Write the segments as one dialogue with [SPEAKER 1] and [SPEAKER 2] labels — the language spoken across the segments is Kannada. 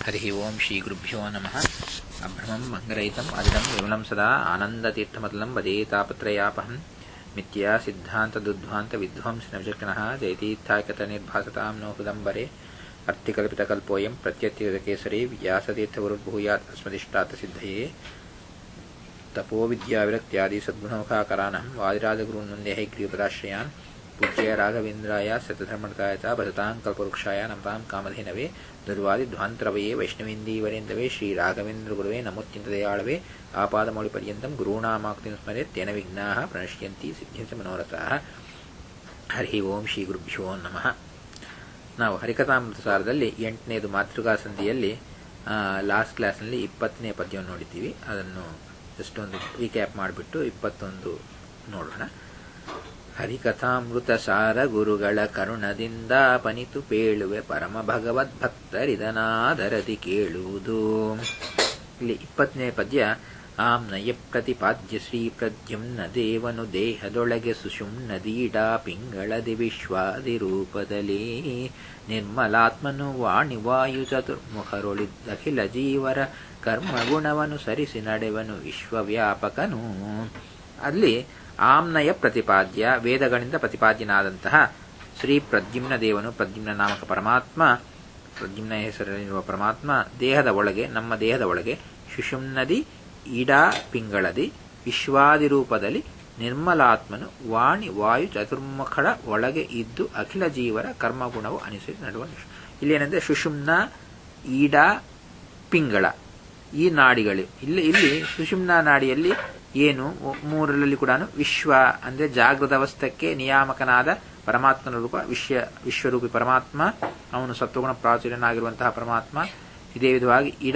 [SPEAKER 1] हरिः ओं श्रीगुरुभ्यो नमः अभ्रमं मङ्गरहितम् अदिदं विमलं सदा आनन्दतीर्थमतलं वदेतापत्रयापहं मिथ्या सिद्धान्तदुद्ध्वान्तविध्वंसनविचक्षणः जयतीर्थाकतनिर्भासतां नो हृदम्बरे अर्थिकल्पितकल्पोऽयं प्रत्यत्यकेसरे व्यासतीर्थगुरुर्भूयात् अस्मदिष्टातसिद्धये तपोविद्याविरक्त्यादि सद्गुणमुखाकरानहं वादिराजगुरून्वन्दे हैग्रीपदाश्रयान् पूज्य राघवेन्द्राय सतधर्मताय च भजतां कल्पवृक्षाय नमतां कामधेनवे ದುರ್ವಾದಿಧ್ವಾಂತರವಯೇ ವೈಷ್ಣವೇಂದೀವರೇಂದವೇ ಶ್ರೀ ರಾಘವೇಂದ್ರ ಗುರುವೇ ನಮೋತ್ಯಂತದಯಾಳವೇ ಆಪಾದಮೌಳಿಪರ್ಯಂತಂ ಗುರುಣಾಮಾಕ್ತಿಂ ಸ್ಮರೆತ್ ತೇನ ವಿಘ್ನಾಃ ಪ್ರಣಶ್ಯಂತಿ ಸಿದ್ಧ್ಯಂಚ ಮನೋರಥಾಃ ಹರಿ ಓಂ ಶ್ರೀ ಗುರುಭ್ಯೋ ನಮಃ ನಾವು ಹರಿಕಥಾಮೃತ ಸಾರದಲ್ಲಿ ಎಂಟನೇದು ಮಾತೃಕಾ ಸಂಧಿಯಲ್ಲಿ ಲಾಸ್ಟ್ ಕ್ಲಾಸ್ನಲ್ಲಿ ಇಪ್ಪತ್ತನೇ ಪದ್ಯವನ್ನು ನೋಡಿದ್ದೀವಿ ಅದನ್ನು ಜಸ್ಟ್ ಒಂದು ರೀಕ್ಯಾಪ್ ಮಾಡಿಬಿಟ್ಟು ಇಪ್ಪತ್ತೊಂದು ನೋಡೋಣ ಹರಿಕಥಾಮೃತ ಸಾರ ಗುರುಗಳ ಕರುಣದಿಂದ ಪನಿತು ಪೇಳುವೆ ಪರಮ ಭಗವದ್ಭಕ್ತರಿದನಾದರದಿ ಕೇಳುವುದು ಇಲ್ಲಿ ಇಪ್ಪತ್ತನೇ ಪದ್ಯ ಆಮ್ನಯ ಪ್ರತಿಪಾದ್ಯ ಶ್ರೀ ಪ್ರದ್ಯುಮ್ನ ದೇವನು ದೇಹದೊಳಗೆ ಸುಷುಮ್ನದೀಡಾ ಪಿಂಗಳದಿ ವಿಶ್ವಾದಿ ರೂಪದಲ್ಲಿ ನಿರ್ಮಲಾತ್ಮನು ವಾಣಿ ವಾಯು ಚತುರ್ಮುಖರೊಳಿದ್ದಖಿಲ ಜೀವರ ಕರ್ಮಗುಣವನು ಸರಿಸಿ ನಡೆವನು ವಿಶ್ವವ್ಯಾಪಕನು ಅಲ್ಲಿ ಆಮ್ನಯ ಪ್ರತಿಪಾದ್ಯ ವೇದಗಳಿಂದ ಪ್ರತಿಪಾದ್ಯನಾದಂತಹ ಶ್ರೀ ಪ್ರದ್ಯುಮ್ನ ದೇವನು ಪ್ರದ್ಯುಮ್ನ ನಾಮಕ ಪರಮಾತ್ಮ ಪ್ರದ್ಯುಮ್ನ ಹೆಸರಲ್ಲಿರುವ ಪರಮಾತ್ಮ ದೇಹದ ಒಳಗೆ ನಮ್ಮ ದೇಹದ ಒಳಗೆ ಸುಷುಮ್ನದಿ ಈಡಾ ಪಿಂಗಳದಿ ವಿಶ್ವಾದಿ ರೂಪದಲ್ಲಿ ನಿರ್ಮಲಾತ್ಮನು ವಾಣಿ ವಾಯು ಚತುರ್ಮುಖಳ ಒಳಗೆ ಇದ್ದು ಅಖಿಲ ಜೀವರ ಕರ್ಮಗುಣವು ಅನುಸರಿಸಿ ನಡುವ ಇಲ್ಲಿ ಏನಂದ್ರೆ ಸುಷುಮ್ನ ಈಡಾ ಪಿಂಗಳ ಈ ನಾಡಿಗಳು ಇಲ್ಲಿ ಇಲ್ಲಿ ಸುಷುಮ್ನ ನಾಡಿಯಲ್ಲಿ ಏನು ಮೂರರಲ್ಲಿ ಕೂಡ ವಿಶ್ವ ಅಂದ್ರೆ ಜಾಗೃತ ಅವಸ್ಥಕ್ಕೆ ನಿಯಾಮಕನಾದ ಪರಮಾತ್ಮನ ರೂಪ ವಿಶ್ವ ವಿಶ್ವರೂಪಿ ಪರಮಾತ್ಮ ಅವನು ಸತ್ವಗುಣ ಪ್ರಾಚುರ್ಯನಾಗಿರುವಂತಹ ಪರಮಾತ್ಮ ಇದೇ ವಿಧವಾಗಿ ಇಡ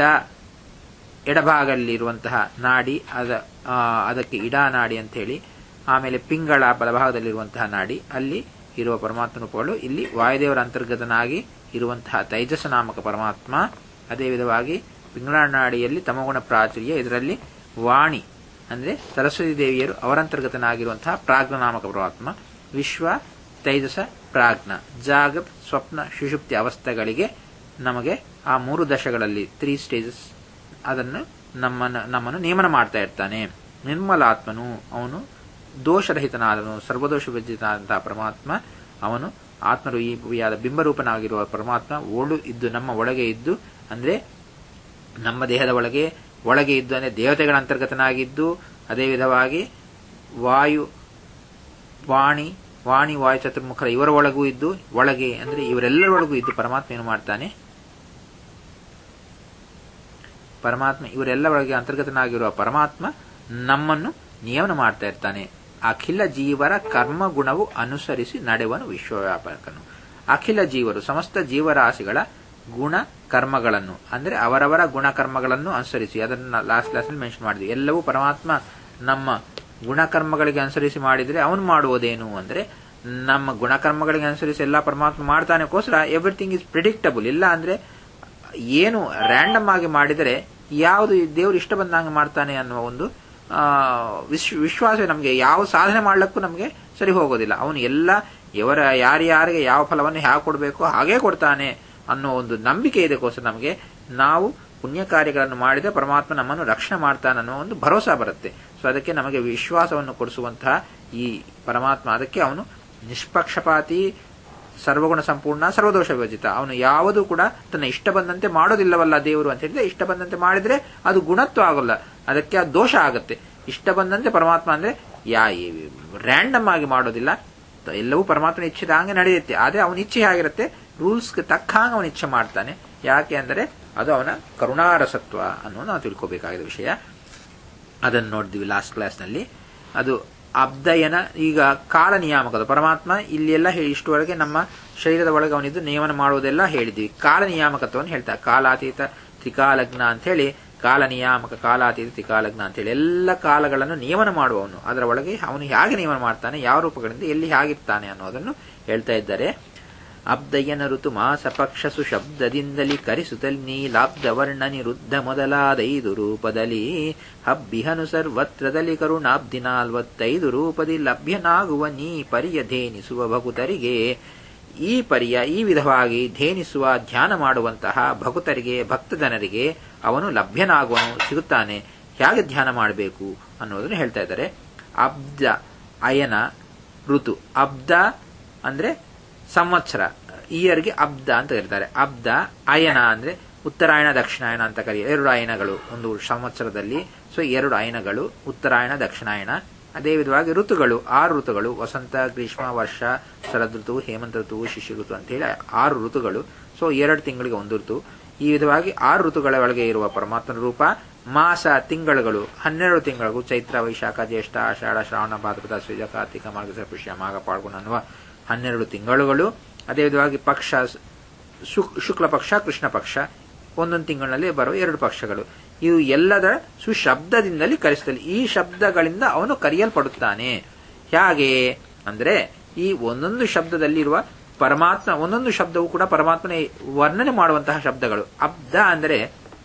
[SPEAKER 1] ಎಡಭಾಗದಲ್ಲಿರುವಂತಹ ನಾಡಿ ಅದ ಅದಕ್ಕೆ ಇಡಾ ನಾಡಿ ಅಂತ ಹೇಳಿ ಆಮೇಲೆ ಪಿಂಗಳ ಬಲಭಾಗದಲ್ಲಿರುವಂತಹ ನಾಡಿ ಅಲ್ಲಿ ಇರುವ ಪರಮಾತ್ಮ ರೂಪಗಳು ಇಲ್ಲಿ ವಾಯುದೇವರ ಅಂತರ್ಗತನಾಗಿ ಇರುವಂತಹ ತೈಜಸ ನಾಮಕ ಪರಮಾತ್ಮ ಅದೇ ವಿಧವಾಗಿ ಪಿಂಗಳ ನಾಡಿಯಲ್ಲಿ ತಮಗುಣ ಪ್ರಾಚುರ್ಯ ಇದರಲ್ಲಿ ವಾಣಿ ಅಂದ್ರೆ ಸರಸ್ವತಿ ದೇವಿಯರು ಅವರಂತರ್ಗತನಾಗಿರುವಂತಹ ಪ್ರಾಜ್ಞ ನಾಮಕ ಪರಮಾತ್ಮ ವಿಶ್ವ ತೈಜಸ ಪ್ರಾಜ್ಞ ಜಾಗತ್ ಸ್ವಪ್ನ ಸುಷುಪ್ತಿ ಅವಸ್ಥೆಗಳಿಗೆ ನಮಗೆ ಆ ಮೂರು ದಶಗಳಲ್ಲಿ ತ್ರೀ ಸ್ಟೇಜಸ್ ಅದನ್ನು ನಮ್ಮನ್ನು ನಮ್ಮನ್ನು ನೇಮನ ಮಾಡ್ತಾ ಇರ್ತಾನೆ ನಿರ್ಮಲಾತ್ಮನು ಅವನು ದೋಷರಹಿತನಾದನು ಸರ್ವದೋಷ ವಿಜಿತನಾದಂತಹ ಪರಮಾತ್ಮ ಅವನು ಆತ್ಮರೂಪಿಯಾದ ಬಿಂಬರೂಪನಾಗಿರುವ ಪರಮಾತ್ಮ ಓಳು ಇದ್ದು ನಮ್ಮ ಒಳಗೆ ಇದ್ದು ಅಂದ್ರೆ ನಮ್ಮ ದೇಹದ ಒಳಗೆ ಒಳಗೆ ಇದ್ದು ಅಂದರೆ ದೇವತೆಗಳ ಅಂತರ್ಗತನಾಗಿದ್ದು ಅದೇ ವಿಧವಾಗಿ ವಾಯು ವಾಣಿ ವಾಣಿ ವಾಯು ಚತುರ್ಮುಖರ ಇವರ ಒಳಗೂ ಇದ್ದು ಒಳಗೆ ಅಂದ್ರೆ ಇವರೆಲ್ಲರೊಳಗೂ ಇದ್ದು ಪರಮಾತ್ಮ ಏನು ಮಾಡ್ತಾನೆ ಪರಮಾತ್ಮ ಇವರೆಲ್ಲ ಒಳಗೆ ಅಂತರ್ಗತನಾಗಿರುವ ಪರಮಾತ್ಮ ನಮ್ಮನ್ನು ನಿಯಮನ ಮಾಡ್ತಾ ಇರ್ತಾನೆ ಅಖಿಲ ಜೀವರ ಕರ್ಮ ಗುಣವು ಅನುಸರಿಸಿ ನಡೆವನು ವಿಶ್ವವ್ಯಾಪಕನು ಅಖಿಲ ಜೀವರು ಸಮಸ್ತ ಜೀವರಾಶಿಗಳ ಗುಣ ಕರ್ಮಗಳನ್ನು ಅಂದ್ರೆ ಅವರವರ ಗುಣಕರ್ಮಗಳನ್ನು ಅನುಸರಿಸಿ ಅದನ್ನು ಲಾಸ್ಟ್ ಕ್ಲಾಸಲ್ಲಿ ಮೆನ್ಷನ್ ಮಾಡಿದ್ವಿ ಎಲ್ಲವೂ ಪರಮಾತ್ಮ ನಮ್ಮ ಗುಣಕರ್ಮಗಳಿಗೆ ಅನುಸರಿಸಿ ಮಾಡಿದ್ರೆ ಅವನು ಮಾಡುವುದೇನು ಅಂದ್ರೆ ನಮ್ಮ ಗುಣಕರ್ಮಗಳಿಗೆ ಅನುಸರಿಸಿ ಎಲ್ಲ ಪರಮಾತ್ಮ ಮಾಡ್ತಾನೆಗೋಸ್ಕರ ಎವ್ರಿಥಿಂಗ್ ಇಸ್ ಪ್ರಿಡಿಕ್ಟಬಲ್ ಇಲ್ಲ ಅಂದ್ರೆ ಏನು ರ್ಯಾಂಡಮ್ ಆಗಿ ಮಾಡಿದರೆ ಯಾವುದು ದೇವರು ಇಷ್ಟ ಬಂದಂಗೆ ಮಾಡ್ತಾನೆ ಅನ್ನುವ ಒಂದು ವಿಶ್ವಾಸ ನಮಗೆ ಯಾವ ಸಾಧನೆ ಮಾಡ್ಲಿಕ್ಕೂ ನಮಗೆ ಸರಿ ಹೋಗೋದಿಲ್ಲ ಅವನು ಎಲ್ಲ ಇವರ ಯಾರ್ಯಾರಿಗೆ ಯಾವ ಫಲವನ್ನು ಹೇಗೆ ಕೊಡಬೇಕು ಹಾಗೇ ಕೊಡ್ತಾನೆ ಅನ್ನೋ ಒಂದು ನಂಬಿಕೆ ಇದಕ್ಕೋಸ್ಕರ ನಮಗೆ ನಾವು ಪುಣ್ಯ ಕಾರ್ಯಗಳನ್ನು ಮಾಡಿದರೆ ಪರಮಾತ್ಮ ನಮ್ಮನ್ನು ರಕ್ಷಣೆ ಮಾಡ್ತಾನೆ ಅನ್ನೋ ಒಂದು ಭರೋಸಾ ಬರುತ್ತೆ ಸೊ ಅದಕ್ಕೆ ನಮಗೆ ವಿಶ್ವಾಸವನ್ನು ಕೊಡಿಸುವಂತಹ ಈ ಪರಮಾತ್ಮ ಅದಕ್ಕೆ ಅವನು ನಿಷ್ಪಕ್ಷಪಾತಿ ಸರ್ವಗುಣ ಸಂಪೂರ್ಣ ಸರ್ವದೋಷ ವಿಭಜಿತ ಅವನು ಯಾವುದೂ ಕೂಡ ತನ್ನ ಇಷ್ಟ ಬಂದಂತೆ ಮಾಡೋದಿಲ್ಲವಲ್ಲ ದೇವರು ಅಂತ ಹೇಳಿದ್ರೆ ಇಷ್ಟ ಬಂದಂತೆ ಮಾಡಿದ್ರೆ ಅದು ಗುಣತ್ವ ಆಗೋಲ್ಲ ಅದಕ್ಕೆ ಅದು ದೋಷ ಆಗುತ್ತೆ ಇಷ್ಟ ಬಂದಂತೆ ಪರಮಾತ್ಮ ಅಂದ್ರೆ ಯಾ ರ್ಯಾಂಡಮ್ ಆಗಿ ಮಾಡೋದಿಲ್ಲ ಎಲ್ಲವೂ ಪರಮಾತ್ಮನ ಇಚ್ಛೆದ ಹಂಗೆ ನಡೆಯುತ್ತೆ ಆದ್ರೆ ಅವನ ಇಚ್ಛೆ ಆಗಿರುತ್ತೆ ರೂಲ್ಸ್ಗೆ ತಕ್ಕ ಹಾಗೆ ಅವನ ಇಚ್ಛೆ ಮಾಡ್ತಾನೆ ಯಾಕೆ ಅಂದರೆ ಅದು ಅವನ ಕರುಣಾರಸತ್ವ ಅನ್ನೋದು ನಾವು ತಿಳ್ಕೋಬೇಕಾದ ವಿಷಯ ಅದನ್ನು ನೋಡಿದ್ವಿ ಲಾಸ್ಟ್ ಕ್ಲಾಸ್ನಲ್ಲಿ ಅದು ಅಬ್ದಯನ ಈಗ ಕಾಲ ನಿಯಾಮಕದ ಪರಮಾತ್ಮ ಇಲ್ಲಿ ಎಲ್ಲ ಇಷ್ಟುವರೆಗೆ ನಮ್ಮ ಶರೀರದ ಒಳಗೆ ಅವನಿದ್ದು ನಿಯಮನ ಮಾಡುವುದೆಲ್ಲ ಹೇಳಿದ್ವಿ ಕಾಲ ನಿಯಾಮಕತ್ವವನ್ನು ಹೇಳ್ತಾರೆ ಕಾಲಾತೀತ ತ್ರಿಕಾಲಗ್ನ ಅಂತ ಹೇಳಿ ಕಾಲ ನಿಯಾಮಕ ಕಾಲಾತೀತ ತ್ರಿಕಾಲಗ್ನ ಅಂತ ಹೇಳಿ ಎಲ್ಲ ಕಾಲಗಳನ್ನು ನಿಯಮನ ಮಾಡುವವನು ಅದರ ಒಳಗೆ ಅವನು ಹೇಗೆ ನಿಯಮನ ಮಾಡ್ತಾನೆ ಯಾವ ರೂಪಗಳಿಂದ ಎಲ್ಲಿ ಹೇಗಿರ್ತಾನೆ ಅನ್ನೋದನ್ನು ಹೇಳ್ತಾ ಇದ್ದಾರೆ ಅಬ್ದಯ್ಯನ ಋತು ಮಾಸ ಪಕ್ಷ ಸುಶಬ್ದದಿಂದಲಿ ಕರಿಸುತ್ತಲಿ ನೀಲಾಬ್ದ ವರ್ಣ ನಿರುದ್ಧ ಮೊದಲಾದೈದು ರೂಪದಲ್ಲಿ ಹಬ್ಬಿಹನು ಸರ್ವತ್ರದಲ್ಲಿ ಕರುಣಾಬ್ದಿ ನಾಲ್ವತ್ತೈದು ರೂಪದಿ ಲಭ್ಯನಾಗುವ ನೀ ಪರಿಯಧೇನಿಸುವ ಭಕುತರಿಗೆ ಈ ಪರಿಯ ಈ ವಿಧವಾಗಿ ಧೇನಿಸುವ ಧ್ಯಾನ ಮಾಡುವಂತಹ ಭಕ್ತರಿಗೆ ಭಕ್ತ ಜನರಿಗೆ ಅವನು ಲಭ್ಯನಾಗುವನು ಸಿಗುತ್ತಾನೆ ಹೇಗೆ ಧ್ಯಾನ ಮಾಡಬೇಕು ಅನ್ನೋದನ್ನು ಹೇಳ್ತಾ ಇದ್ದಾರೆ ಅಬ್ದ ಅಯನ ಋತು ಅಬ್ದ ಅಂದ್ರೆ ಸಂವತ್ಸರ ಇಯರ್ಗೆ ಅಬ್ದ ಅಂತ ಕರೀತಾರೆ ಅಬ್ದ ಅಯನ ಅಂದ್ರೆ ಉತ್ತರಾಯಣ ದಕ್ಷಿಣಾಯನ ಅಂತ ಕರೀ ಎರಡು ಅಯನಗಳು ಒಂದು ಸಂವತ್ಸರದಲ್ಲಿ ಸೊ ಎರಡು ಅಯನಗಳು ಉತ್ತರಾಯಣ ದಕ್ಷಿಣಾಯನ ಅದೇ ವಿಧವಾಗಿ ಋತುಗಳು ಆರು ಋತುಗಳು ವಸಂತ ಗ್ರೀಷ್ಮ ವರ್ಷ ಶರದ್ ಋತು ಹೇಮಂತ ಋತು ಶಿಶು ಋತು ಅಂತ ಹೇಳಿ ಆರು ಋತುಗಳು ಸೊ ಎರಡು ತಿಂಗಳಿಗೆ ಒಂದು ಋತು ಈ ವಿಧವಾಗಿ ಆರು ಋತುಗಳ ಒಳಗೆ ಇರುವ ಪರಮಾತ್ಮನ ರೂಪ ಮಾಸ ತಿಂಗಳುಗಳು ಹನ್ನೆರಡು ತಿಂಗಳು ಚೈತ್ರ ವೈಶಾಖ ಜ್ಯೇಷ್ಠ ಆಷಾಢ ಶ್ರಾವಣ ಭಾದ್ರಪದ ಶ್ರೀಜ ಕಾರ್ತಿಕ ಮಾರ್ಗಸ ಪುಷ್ಯ ಮಾಘ ಪಾಲ್ಗುಣ ಅನ್ನುವ ಹನ್ನೆರಡು ತಿಂಗಳುಗಳು ಅದೇ ವಿಧವಾಗಿ ಪಕ್ಷ ಶುಕ್ಲ ಪಕ್ಷ ಕೃಷ್ಣ ಪಕ್ಷ ಒಂದೊಂದು ತಿಂಗಳಿನಲ್ಲಿ ಬರುವ ಎರಡು ಪಕ್ಷಗಳು ಇವು ಎಲ್ಲದರ ಸುಶಬ್ದದಿಂದಲೇ ಕರೆಸ್ತಲ್ಲಿ ಈ ಶಬ್ದಗಳಿಂದ ಅವನು ಕರೆಯಲ್ಪಡುತ್ತಾನೆ ಹೇಗೆ ಅಂದ್ರೆ ಈ ಒಂದೊಂದು ಶಬ್ದದಲ್ಲಿರುವ ಪರಮಾತ್ಮ ಒಂದೊಂದು ಶಬ್ದವು ಕೂಡ ಪರಮಾತ್ಮನ ವರ್ಣನೆ ಮಾಡುವಂತಹ ಶಬ್ದಗಳು ಅಬ್ದ ಅಂದರೆ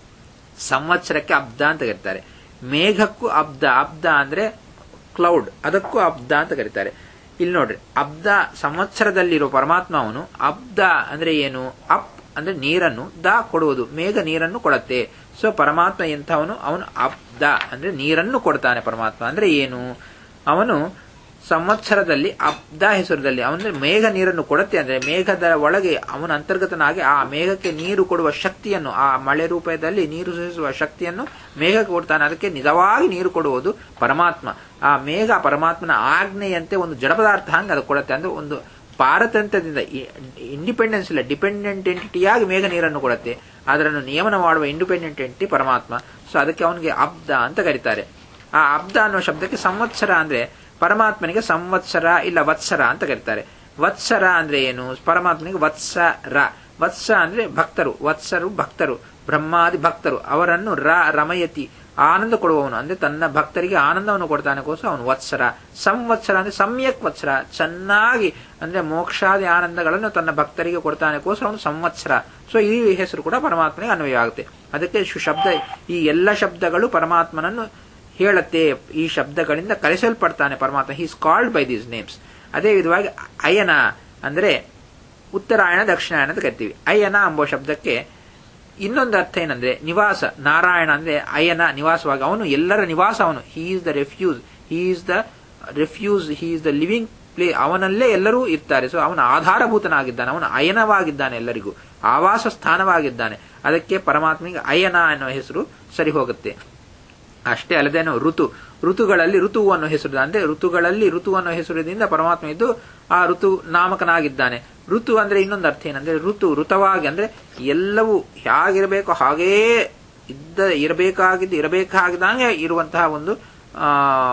[SPEAKER 1] ಸಂವತ್ಸರಕ್ಕೆ ಅಬ್ದ ಅಂತ ಕರೀತಾರೆ ಮೇಘಕ್ಕೂ ಅಬ್ದ ಅಬ್ದ ಅಂದ್ರೆ ಕ್ಲೌಡ್ ಅದಕ್ಕೂ ಅಬ್ದ ಅಂತ ಕರೀತಾರೆ ಇಲ್ಲಿ ನೋಡ್ರಿ ಅಬ್ದ ಸಂವತ್ಸರದಲ್ಲಿರೋ ಪರಮಾತ್ಮ ಅವನು ಅಬ್ದ ಅಂದ್ರೆ ಏನು ಅಪ್ ಅಂದ್ರೆ ನೀರನ್ನು ದ ಕೊಡುವುದು ಮೇಘ ನೀರನ್ನು ಕೊಡುತ್ತೆ ಸೊ ಪರಮಾತ್ಮ ಎಂಥವನು ಅವನು ಅಬ್ದ ಅಂದ್ರೆ ನೀರನ್ನು ಕೊಡ್ತಾನೆ ಪರಮಾತ್ಮ ಅಂದ್ರೆ ಏನು ಅವನು ಸಂವತ್ಸರದಲ್ಲಿ ಅಬ್ದ ಹೆಸರದಲ್ಲಿ ಅವನ ಮೇಘ ನೀರನ್ನು ಕೊಡುತ್ತೆ ಅಂದ್ರೆ ಮೇಘದ ಒಳಗೆ ಅವನ ಅಂತರ್ಗತನಾಗಿ ಆ ಮೇಘಕ್ಕೆ ನೀರು ಕೊಡುವ ಶಕ್ತಿಯನ್ನು ಆ ಮಳೆ ರೂಪದಲ್ಲಿ ನೀರು ಸುರಿಸುವ ಶಕ್ತಿಯನ್ನು ಮೇಘಕ್ಕೆ ಕೊಡ್ತಾನೆ ಅದಕ್ಕೆ ನಿಜವಾಗಿ ನೀರು ಕೊಡುವುದು ಪರಮಾತ್ಮ ಆ ಮೇಘ ಪರಮಾತ್ಮನ ಆಜ್ಞೆಯಂತೆ ಒಂದು ಜಡ ಪದಾರ್ಥ ಹಂಗೆ ಅದು ಕೊಡುತ್ತೆ ಅಂದ್ರೆ ಒಂದು ಪಾರತಂತ್ರದಿಂದ ಇಂಡಿಪೆಂಡೆನ್ಸ್ ಇಲ್ಲ ಡಿಪೆಂಡೆಂಟ್ ಎಂಟಿಟಿಯಾಗಿ ಮೇಘ ನೀರನ್ನು ಕೊಡುತ್ತೆ ಅದನ್ನು ನಿಯಮನ ಮಾಡುವ ಇಂಡಿಪೆಂಡೆಂಟ್ ಎಂಟಿಟಿ ಪರಮಾತ್ಮ ಸೊ ಅದಕ್ಕೆ ಅವನಿಗೆ ಅಬ್ದ ಅಂತ ಕರೀತಾರೆ ಆ ಅಬ್ದ ಅನ್ನೋ ಶಬ್ದಕ್ಕೆ ಸಂವತ್ಸರ ಅಂದ್ರೆ ಪರಮಾತ್ಮನಿಗೆ ಸಂವತ್ಸರ ಇಲ್ಲ ವತ್ಸರ ಅಂತ ಕರೀತಾರೆ ವತ್ಸರ ಅಂದ್ರೆ ಏನು ಪರಮಾತ್ಮನಿಗೆ ವತ್ಸರ ವತ್ಸ ಅಂದ್ರೆ ಭಕ್ತರು ವತ್ಸರು ಭಕ್ತರು ಬ್ರಹ್ಮಾದಿ ಭಕ್ತರು ಅವರನ್ನು ರ ರಮಯತಿ ಆನಂದ ಕೊಡುವವನು ಅಂದ್ರೆ ತನ್ನ ಭಕ್ತರಿಗೆ ಆನಂದವನ್ನು ಕೊಡ್ತಾನೆಗೋಸ್ಕರ ಅವನು ವತ್ಸರ ಸಂವತ್ಸರ ಅಂದ್ರೆ ಸಮ್ಯಕ್ ವತ್ಸರ ಚೆನ್ನಾಗಿ ಅಂದ್ರೆ ಮೋಕ್ಷಾದಿ ಆನಂದಗಳನ್ನು ತನ್ನ ಭಕ್ತರಿಗೆ ಕೊಡ್ತಾನೆಗೋಸ್ಕರ ಅವನು ಸಂವತ್ಸರ ಸೊ ಈ ಹೆಸರು ಕೂಡ ಪರಮಾತ್ಮನಿಗೆ ಅನ್ವಯ ಆಗುತ್ತೆ ಅದಕ್ಕೆ ಶಬ್ದ ಈ ಎಲ್ಲ ಶಬ್ದಗಳು ಪರಮಾತ್ಮನನ್ನು ಹೇಳುತ್ತೆ ಈ ಶಬ್ದಗಳಿಂದ ಕರೆಸಲ್ಪಡ್ತಾನೆ ಪರಮಾತ್ಮ he's called by these names ಅದೇ ವಿಧವಾಗಿ ಅಯನ ಅಂದ್ರೆ ಉತ್ತರಾಯಣ ದಕ್ಷಿಣಾಯಣ ಅಂತ ಕರಿತೀವಿ ಅಯನ ಎಂಬ ಶಬ್ದಕ್ಕೆ ಇನ್ನೊಂದು ಅರ್ಥ ಏನಂದ್ರೆ ನಿವಾಸ ನಾರಾಯಣ ಅಂದ್ರೆ ಅಯನ ನಿವಾಸವಾಗಿ ಅವನು ಎಲ್ಲರ ನಿವಾಸ ಅವನು he is the refuse he is the refuse he is the living play ಅವನಲ್ಲೇ ಎಲ್ಲರೂ ಇರ್ತಾರೆ ಸೊ ಅವನ ಆಧಾರಭೂತನಾಗಿದ್ದಾನೆ ಅವನು ಅಯನವಾಗಿದ್ದಾನೆ ಎಲ್ಲರಿಗೂ ಆವಾಸ ಸ್ಥಾನವಾಗಿದ್ದಾನೆ ಅದಕ್ಕೆ ಪರಮಾತ್ಮನಿಗೆ ಅಯನ ಅನ್ನೋ ಹೆಸರು ಸರಿ ಹೋಗುತ್ತೆ ಅಷ್ಟೇ ಅಲ್ಲದೇನು ಋತು ಋತುಗಳಲ್ಲಿ ಋತು ಅನ್ನೋ ಹೆಸರು ಅಂದ್ರೆ ಋತುಗಳಲ್ಲಿ ಋತು ಅನ್ನೋ ಹೆಸರಿನಿಂದ ಪರಮಾತ್ಮ ಇದ್ದು ಆ ಋತು ನಾಮಕನಾಗಿದ್ದಾನೆ ಋತು ಅಂದ್ರೆ ಇನ್ನೊಂದು ಅರ್ಥ ಏನಂದ್ರೆ ಋತು ಋತವಾಗಿ ಅಂದ್ರೆ ಎಲ್ಲವೂ ಹೇಗಿರಬೇಕು ಹಾಗೇ ಇದ್ದ ಇರಬೇಕಾಗಿದ್ದು ಇರಬೇಕಾಗಿದ್ದಂಗೆ ಇರುವಂತಹ ಒಂದು ಆ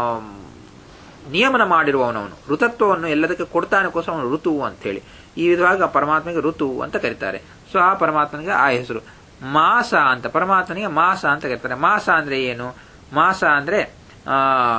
[SPEAKER 1] ನಿಯಮನ ಮಾಡಿರುವವನವನು ಋತತ್ವವನ್ನು ಎಲ್ಲದಕ್ಕೆ ಕೊಡ್ತಾನಕ್ಕೋಸ್ಕರ ಅವನು ಋತು ಅಂತ ಹೇಳಿ ಈ ವಿಧವಾಗಿ ಆ ಪರಮಾತ್ಮನಿಗೆ ಋತು ಅಂತ ಕರೀತಾರೆ ಸೊ ಆ ಪರಮಾತ್ಮನಿಗೆ ಆ ಹೆಸರು ಮಾಸ ಅಂತ ಪರಮಾತ್ಮನಿಗೆ ಮಾಸ ಅಂತ ಕರೀತಾರೆ ಮಾಸ ಅಂದ್ರೆ ಏನು ಮಾಸ ಅಂದ್ರೆ ಆ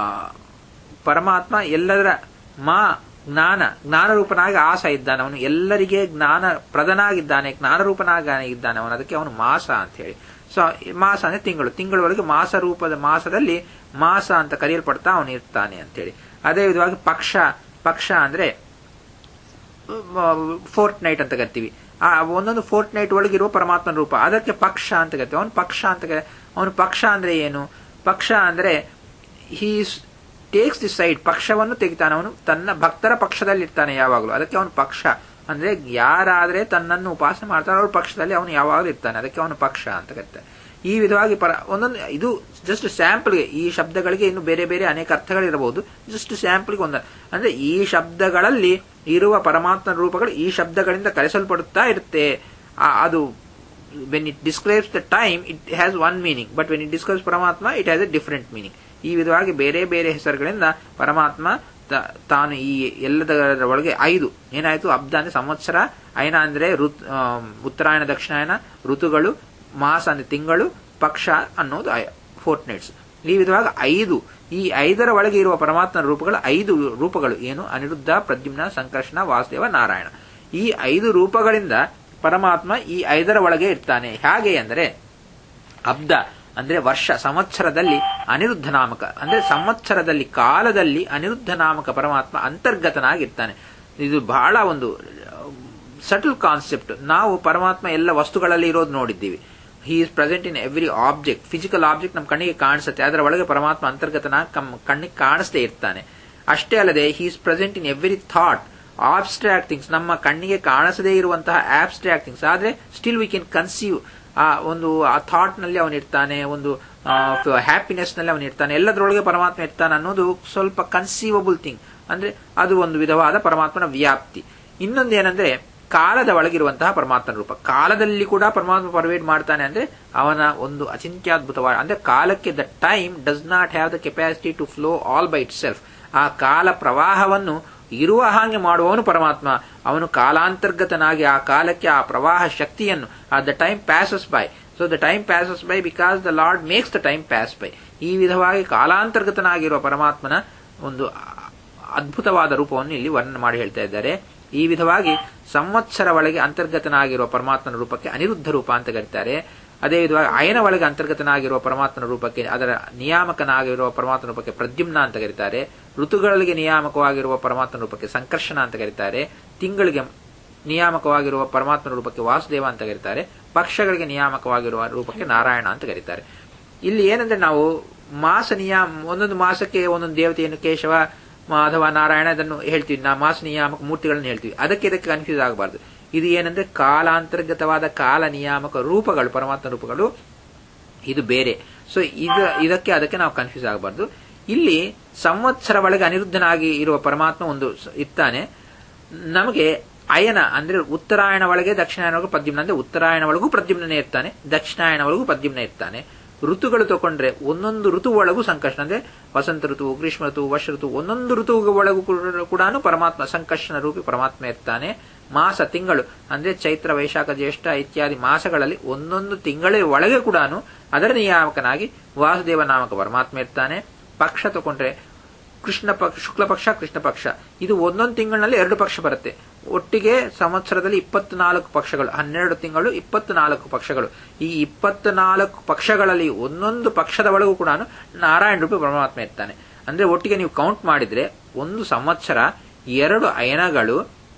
[SPEAKER 1] ಪರಮಾತ್ಮ ಎಲ್ಲದರ ಮಾ ಜ್ಞಾನ ಜ್ಞಾನರೂಪನಾಗಿ ಆಸ ಇದ್ದಾನೆ ಅವನು ಎಲ್ಲರಿಗೆ ಜ್ಞಾನ ಪ್ರದನಾಗಿದ್ದಾನೆ ಜ್ಞಾನರೂಪನಾಗಿ ಇದ್ದಾನೆ ಅವನು ಅದಕ್ಕೆ ಅವನು ಮಾಸ ಅಂತ ಹೇಳಿ ಸೊ ಮಾಸ ಅಂದ್ರೆ ತಿಂಗಳು ತಿಂಗಳೊಳಗೆ ಮಾಸ ರೂಪದ ಮಾಸದಲ್ಲಿ ಮಾಸ ಅಂತ ಕರೆಯಲ್ಪಡ್ತಾ ಅವನು ಇರ್ತಾನೆ ಅಂತೇಳಿ ಅದೇ ವಿಧವಾಗಿ ಪಕ್ಷ ಪಕ್ಷ ಅಂದ್ರೆ ಫೋರ್ಟ್ ನೈಟ್ ಅಂತ ಕರಿತೀವಿ ಆ ಒಂದೊಂದು ಫೋರ್ಟ್ ನೈಟ್ ಒಳಗಿರುವ ಪರಮಾತ್ಮನ ರೂಪ ಅದಕ್ಕೆ ಪಕ್ಷ ಅಂತ ಕರಿತೀವಿ ಅವನು ಪಕ್ಷ ಅಂತ ಅವನು ಪಕ್ಷ ಅಂದ್ರೆ ಏನು ಪಕ್ಷ ಅಂದ್ರೆ ಹೀ ಟೇಕ್ಸ್ ದಿ ಸೈಡ್ ಪಕ್ಷವನ್ನು ತೆಗಿತಾನೆ ಅವನು ತನ್ನ ಭಕ್ತರ ಪಕ್ಷದಲ್ಲಿ ಇರ್ತಾನೆ ಯಾವಾಗಲೂ ಅದಕ್ಕೆ ಅವನು ಪಕ್ಷ ಅಂದ್ರೆ ಯಾರಾದ್ರೆ ತನ್ನನ್ನು ಉಪಾಸನೆ ಮಾಡ್ತಾರೋ ಅವ್ರ ಪಕ್ಷದಲ್ಲಿ ಅವನು ಯಾವಾಗಲೂ ಇರ್ತಾನೆ ಅದಕ್ಕೆ ಅವನು ಪಕ್ಷ ಅಂತ ಕರೀತಾರೆ ಈ ವಿಧವಾಗಿ ಪರ ಒಂದೊಂದು ಇದು ಜಸ್ಟ್ ಸ್ಯಾಂಪಲ್ಗೆ ಈ ಶಬ್ದಗಳಿಗೆ ಇನ್ನು ಬೇರೆ ಬೇರೆ ಅನೇಕ ಅರ್ಥಗಳಿರಬಹುದು ಜಸ್ಟ್ ಸ್ಯಾಂಪಲ್ಗೆ ಒಂದು ಅಂದ್ರೆ ಈ ಶಬ್ದಗಳಲ್ಲಿ ಇರುವ ಪರಮಾತ್ಮನ ರೂಪಗಳು ಈ ಶಬ್ದಗಳಿಂದ ಕರೆಸಲ್ಪಡುತ್ತಾ ಇರುತ್ತೆ ಅದು when it describes the time it has one meaning but when it describes ಪರಮಾತ್ಮ it has a different meaning ಈ ವಿಧವಾಗಿ ಬೇರೆ ಬೇರೆ ಹೆಸರುಗಳಿಂದ ಪರಮಾತ್ಮ ತಾನು ಈ ಎಲ್ಲದರ ಒಳಗೆ ಐದು ಏನಾಯ್ತು ಅಬ್ದ ಅಂದ್ರೆ ಸಂವತ್ಸರ ಅಯನ ಅಂದ್ರೆ ಋತ್ ಉತ್ತರಾಯಣ ದಕ್ಷಿಣಾಯನ ಋತುಗಳು ಮಾಸ ಅಂದ್ರೆ ತಿಂಗಳು ಪಕ್ಷ ಅನ್ನೋದು ಫೋರ್ಟ್ ನೈಟ್ಸ್ ಈ ವಿಧವಾಗಿ ಐದು ಈ ಐದರ ಒಳಗೆ ಇರುವ ಪರಮಾತ್ಮನ ರೂಪಗಳು ಐದು ರೂಪಗಳು ಏನು ಅನಿರುದ್ಧ ಪ್ರದ್ಯುಮ್ನ ಸಂಕರ್ಷಣ ವಾಸುದೇವ ನಾರಾಯಣ ಈ ಐದು ರೂಪಗಳಿಂದ ಪರಮಾತ್ಮ ಈ ಐದರ ಒಳಗೆ ಇರ್ತಾನೆ ಹೇಗೆ ಅಂದರೆ ಅಬ್ದ ಅಂದ್ರೆ ವರ್ಷ ಸಂವತ್ಸರದಲ್ಲಿ ಅನಿರುದ್ಧ ನಾಮಕ ಅಂದ್ರೆ ಸಂವತ್ಸರದಲ್ಲಿ ಕಾಲದಲ್ಲಿ ಅನಿರುದ್ಧ ನಾಮಕ ಪರಮಾತ್ಮ ಅಂತರ್ಗತನಾಗಿರ್ತಾನೆ ಇದು ಬಹಳ ಒಂದು ಸಟಲ್ ಕಾನ್ಸೆಪ್ಟ್ ನಾವು ಪರಮಾತ್ಮ ಎಲ್ಲ ವಸ್ತುಗಳಲ್ಲಿ ಇರೋದು ನೋಡಿದ್ದೀವಿ he is present in every object physical object ನಮ್ಮ ಕಣ್ಣಿಗೆ ಕಾಣಿಸುತ್ತೆ ಅದರ ಒಳಗೆ ಪರಮಾತ್ಮ ಅಂತರ್ಗತನ ಕಣ್ಣಿಗೆ ಕಾಣಿಸ್ತೇ ಇರ್ತಾನೆ ಅಷ್ಟೇ ಅಲ್ಲದೆ he is present in every thought abstract things ನಮ್ಮ ಕಣ್ಣಿಗೆ ಕಾಣಿಸದೇ ಇರುವಂತಹ ಆಬ್ಸ್ಟ್ರಾಕ್ಟ್ ಥಿಂಗ್ಸ್ ಆದ್ರೆ ಸ್ಟಿಲ್ ವಿ ಕ್ಯಾನ್ ಕನ್ಸೀವ್ ಆ ಒಂದು ಆ ಥಾಟ್ ನಲ್ಲಿ ಅವನು ಇರ್ತಾನೆ ಒಂದು ಹ್ಯಾಪಿನೆಸ್ ನಲ್ಲಿ ಅವನು ಇರ್ತಾನೆ ಎಲ್ಲದರೊಳಗೆ ಪರಮಾತ್ಮ ಇರ್ತಾನೆ ಅನ್ನೋದು ಸ್ವಲ್ಪ ಕನ್ಸೀವಬಲ್ ಥಿಂಗ್ ಅಂದ್ರೆ ಅದು ಒಂದು ವಿಧವಾದ ಪರಮಾತ್ಮನ ವ್ಯಾಪ್ತಿ ಇನ್ನೊಂದು ಏನಂದ್ರೆ ಕಾಲದ ಒಳಗಿರುವಂತಹ ಪರಮಾತ್ಮನ ರೂಪ ಕಾಲದಲ್ಲಿ ಕೂಡ ಪರಮಾತ್ಮ ಪರ್ವೇಡ್ ಮಾಡ್ತಾನೆ ಅಂದ್ರೆ ಅವನ ಒಂದು ಅಚಿಂತ್ಯದ್ಭುತವಾದ ಅಂದ್ರೆ ಕಾಲಕ್ಕೆ the time does not have the capacity to flow all by itself ಆ ಕಾಲ ಪ್ರವಾಹವನ್ನು ಇರುವ ಹಾಗೆ ಮಾಡುವವನು ಪರಮಾತ್ಮ ಅವನು ಕಾಲಾಂತರ್ಗತನಾಗಿ ಆ ಕಾಲಕ್ಕೆ ಆ ಪ್ರವಾಹ ಶಕ್ತಿಯನ್ನು ಆ the time passes by so the time passes by because the Lord makes the time pass by ಈ ವಿಧವಾಗಿ ಕಾಲಾಂತರ್ಗತನಾಗಿರುವ ಪರಮಾತ್ಮನ ಒಂದು ಅದ್ಭುತವಾದ ರೂಪವನ್ನು ಇಲ್ಲಿ ವರ್ಣನೆ ಮಾಡಿ ಹೇಳ್ತಾ ಇದ್ದಾರೆ ಈ ವಿಧವಾಗಿ ಸಂವತ್ಸರ ಒಳಗೆ ಅಂತರ್ಗತನಾಗಿರುವ ಪರಮಾತ್ಮನ ರೂಪಕ್ಕೆ ಅನಿರುದ್ಧ ರೂಪ ಅಂತ ಕರೀತಾರೆ ಅದೇ ವಿಧವಾಗಿ ಅಯನ ಒಳಗೆ ಅಂತರ್ಗತನಾಗಿರುವ ಪರಮಾತ್ಮನ ರೂಪಕ್ಕೆ ಅದರ ನಿಯಾಮಕನಾಗಿರುವ ಪರಮಾತ್ಮ ರೂಪಕ್ಕೆ ಪ್ರದ್ಯುಮ್ನ ಅಂತ ಕರೀತಾರೆ ಋತುಗಳಿಗೆ ನಿಯಾಮಕವಾಗಿರುವ ಪರಮಾತ್ಮನ ರೂಪಕ್ಕೆ ಸಂಕರ್ಷಣ ಅಂತ ಕರೀತಾರೆ ತಿಂಗಳಿಗೆ ನಿಯಾಮಕವಾಗಿರುವ ಪರಮಾತ್ಮನ ರೂಪಕ್ಕೆ ವಾಸುದೇವ ಅಂತ ಕರೀತಾರೆ ಪಕ್ಷಗಳಿಗೆ ನಿಯಾಮಕವಾಗಿರುವ ರೂಪಕ್ಕೆ ನಾರಾಯಣ ಅಂತ ಕರೀತಾರೆ ಇಲ್ಲಿ ಏನಂದ್ರೆ ನಾವು ಮಾಸ ನಿಯಾಮ ಒಂದೊಂದು ಮಾಸಕ್ಕೆ ಒಂದೊಂದು ದೇವತೆಯನ್ನು ಕೇಶವ ಅಥವಾ ನಾರಾಯಣ ಅದನ್ನು ಹೇಳ್ತೀವಿ ನಾ ಮಾಸ ನಿಯಾಮಕ ಮೂರ್ತಿಗಳನ್ನು ಹೇಳ್ತೀವಿ ಅದಕ್ಕೆ ಇದಕ್ಕೆ ಕನ್ಫ್ಯೂಸ್ ಆಗಬಾರ್ದು ಇದು ಏನಂದ್ರೆ ಕಾಲಾಂತರ್ಗತವಾದ ಕಾಲ ನಿಯಾಮಕ ರೂಪಗಳು ಪರಮಾತ್ಮ ರೂಪಗಳು ಇದು ಬೇರೆ ಸೊ ಇದು ಇದಕ್ಕೆ ಅದಕ್ಕೆ ನಾವು ಕನ್ಫ್ಯೂಸ್ ಆಗಬಾರ್ದು ಇಲ್ಲಿ ಸಂವತ್ಸರ ಒಳಗೆ ಅನಿರುದ್ಧನಾಗಿ ಇರುವ ಪರಮಾತ್ಮ ಒಂದು ಇರ್ತಾನೆ ನಮಗೆ ಅಯನ ಅಂದ್ರೆ ಉತ್ತರಾಯಣ ಒಳಗೆ ದಕ್ಷಿಣಾಯನ ಒಳಗೂ ಪ್ರದ್ಯುಮ್ನ ಅಂದ್ರೆ ಉತ್ತರಾಯಣ ಒಳಗೂ ಪ್ರದ್ಯುಮ್ನೇ ಇರ್ತಾನೆ ದಕ್ಷಿಣಾಯನ ಒಳಗೂ ಪ್ರದ್ಯುಮ್ನ ಇರ್ತಾನೆ ಋತುಗಳು ತಗೊಂಡ್ರೆ ಒಂದೊಂದು ಋತು ಒಳಗೂ ಸಂಕರ್ಷಣ ಅಂದ್ರೆ ವಸಂತ ಋತು ಗ್ರೀಷ್ಮ ಋತು ವರ್ಷ ಋತು ಒಂದೊಂದು ಋತು ಒಳಗೂ ಕೂಡ ಪರಮಾತ್ಮ ಸಂಕರ್ಷಣ ರೂಪಿ ಪರಮಾತ್ಮ ಇರ್ತಾನೆ ಮಾಸ ತಿಂಗಳು ಅಂದ್ರೆ ಚೈತ್ರ ವೈಶಾಖ ಜ್ಯೇಷ್ಠ ಇತ್ಯಾದಿ ಮಾಸಗಳಲ್ಲಿ ಒಂದೊಂದು ತಿಂಗಳ ಒಳಗೆ ಕೂಡ ಅದರ ನಿಯಾಮಕನಾಗಿ ವಾಸುದೇವ ನಾಮಕ ಪರಮಾತ್ಮ ಇರ್ತಾನೆ ಪಕ್ಷ ತಗೊಂಡ್ರೆ ಕೃಷ್ಣ ಪಕ್ಷ ಶುಕ್ಲ ಪಕ್ಷ ಕೃಷ್ಣ ಪಕ್ಷ ಇದು ಒಂದೊಂದು ತಿಂಗಳಿನಲ್ಲಿ ಎರಡು ಪಕ್ಷ ಬರುತ್ತೆ ಒಟ್ಟಿಗೆ ಸಂವತ್ಸರದಲ್ಲಿ ಇಪ್ಪತ್ನಾಲ್ಕು ಪಕ್ಷಗಳು ಹನ್ನೆರಡು ತಿಂಗಳು ಇಪ್ಪತ್ನಾಲ್ಕು ಪಕ್ಷಗಳು ಈ ಇಪ್ಪತ್ನಾಲ್ಕು ಪಕ್ಷಗಳಲ್ಲಿ ಒಂದೊಂದು ಪಕ್ಷದ ಒಳಗೂ ಕೂಡ ನಾರಾಯಣ ರೂಪಿ ಪರಮಾತ್ಮ ಇರ್ತಾನೆ ಅಂದ್ರೆ ಒಟ್ಟಿಗೆ ನೀವು ಕೌಂಟ್ ಮಾಡಿದ್ರೆ ಒಂದು ಸಂವತ್ಸರ ಎರಡು ಅಯನಗಳು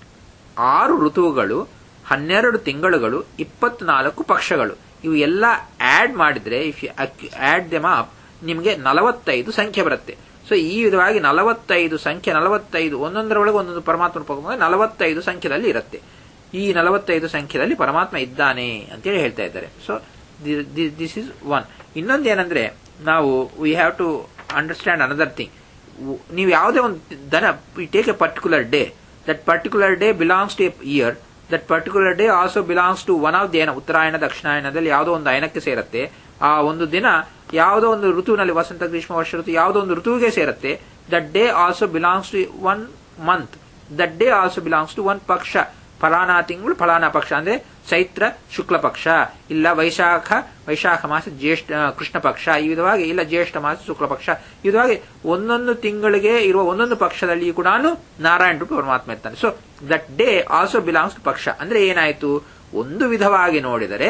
[SPEAKER 1] ಆರು ಋತುವುಗಳು ಹನ್ನೆರಡು ತಿಂಗಳುಗಳು ಇಪ್ಪತ್ನಾಲ್ಕು ಪಕ್ಷಗಳು ಇವು ಎಲ್ಲ ಆಡ್ ಮಾಡಿದ್ರೆ if you add them up ನಿಮಗೆ ನಲವತ್ತೈದು ಸಂಖ್ಯೆ ಬರುತ್ತೆ ಸೊ ಈ ವಿಧವಾಗಿ ನಲವತ್ತೈದು ಸಂಖ್ಯೆ ನಲವತ್ತೈದು ಒಂದೊಂದರೊಳಗೆ ಒಂದೊಂದು ಪರಮಾತ್ಮ ರೂಪ ನಲವತ್ತೈದು ಸಂಖ್ಯೆದಲ್ಲಿ ಇರುತ್ತೆ ಈ ನಲವತ್ತೈದು ಸಂಖ್ಯೆಯಲ್ಲಿ ಪರಮಾತ್ಮ ಇದ್ದಾನೆ ಅಂತೇಳಿ ಹೇಳ್ತಾ ಇದ್ದಾರೆ ಸೊ ದಿಸ್ ಇಸ್ ಒನ್ ಇನ್ನೊಂದು ಏನಂದ್ರೆ ನಾವು we have to understand another thing ನೀವು ಯಾವುದೇ ಒಂದು ದನ take a particular day that particular day belongs to a year that particular day also belongs to one of the ಏನ ಉತ್ತರಾಯಣ ದಕ್ಷಿಣಾಯನದಲ್ಲಿ ಯಾವುದೋ ಒಂದು ಅಯನಕ್ಕೆ ಸೇರುತ್ತೆ ಆ ಒಂದು ದಿನ ಯಾವುದೋ ಒಂದು ಋತುವಿನಲ್ಲಿ ವಸಂತ ಗ್ರೀಷ್ಮ ವರ್ಷ ಋತು ಯಾವುದೋ ಒಂದು ಋತುವಿಗೆ ಸೇರುತ್ತೆ that day also belongs to one month that day also belongs to one ಪಕ್ಷ ಫಲಾನಾ ತಿಂಗಳು ಫಲಾನಾ ಪಕ್ಷ ಅಂದ್ರೆ ಚೈತ್ರ ಶುಕ್ಲ ಪಕ್ಷ ಇಲ್ಲ ವೈಶಾಖ ವೈಶಾಖ ಮಾಸ ಜ್ಯೇಷ್ಠ ಕೃಷ್ಣ ಪಕ್ಷ ಈ ವಿಧವಾಗಿ ಇಲ್ಲ ಜ್ಯೇಷ್ಠ ಮಾಸ ಶುಕ್ಲ ಪಕ್ಷ ಈ ವಿಧವಾಗಿ ಒಂದೊಂದು ತಿಂಗಳಿಗೆ ಇರುವ ಒಂದೊಂದು ಪಕ್ಷದಲ್ಲಿ ಕೂಡ ನಾರಾಯಣ ರೂಪ ಪರಮಾತ್ಮ ಇರ್ತಾನೆ so that day also belongs to ಪಕ್ಷ ಅಂದ್ರೆ ಏನಾಯ್ತು ಒಂದು ವಿಧವಾಗಿ ನೋಡಿದರೆ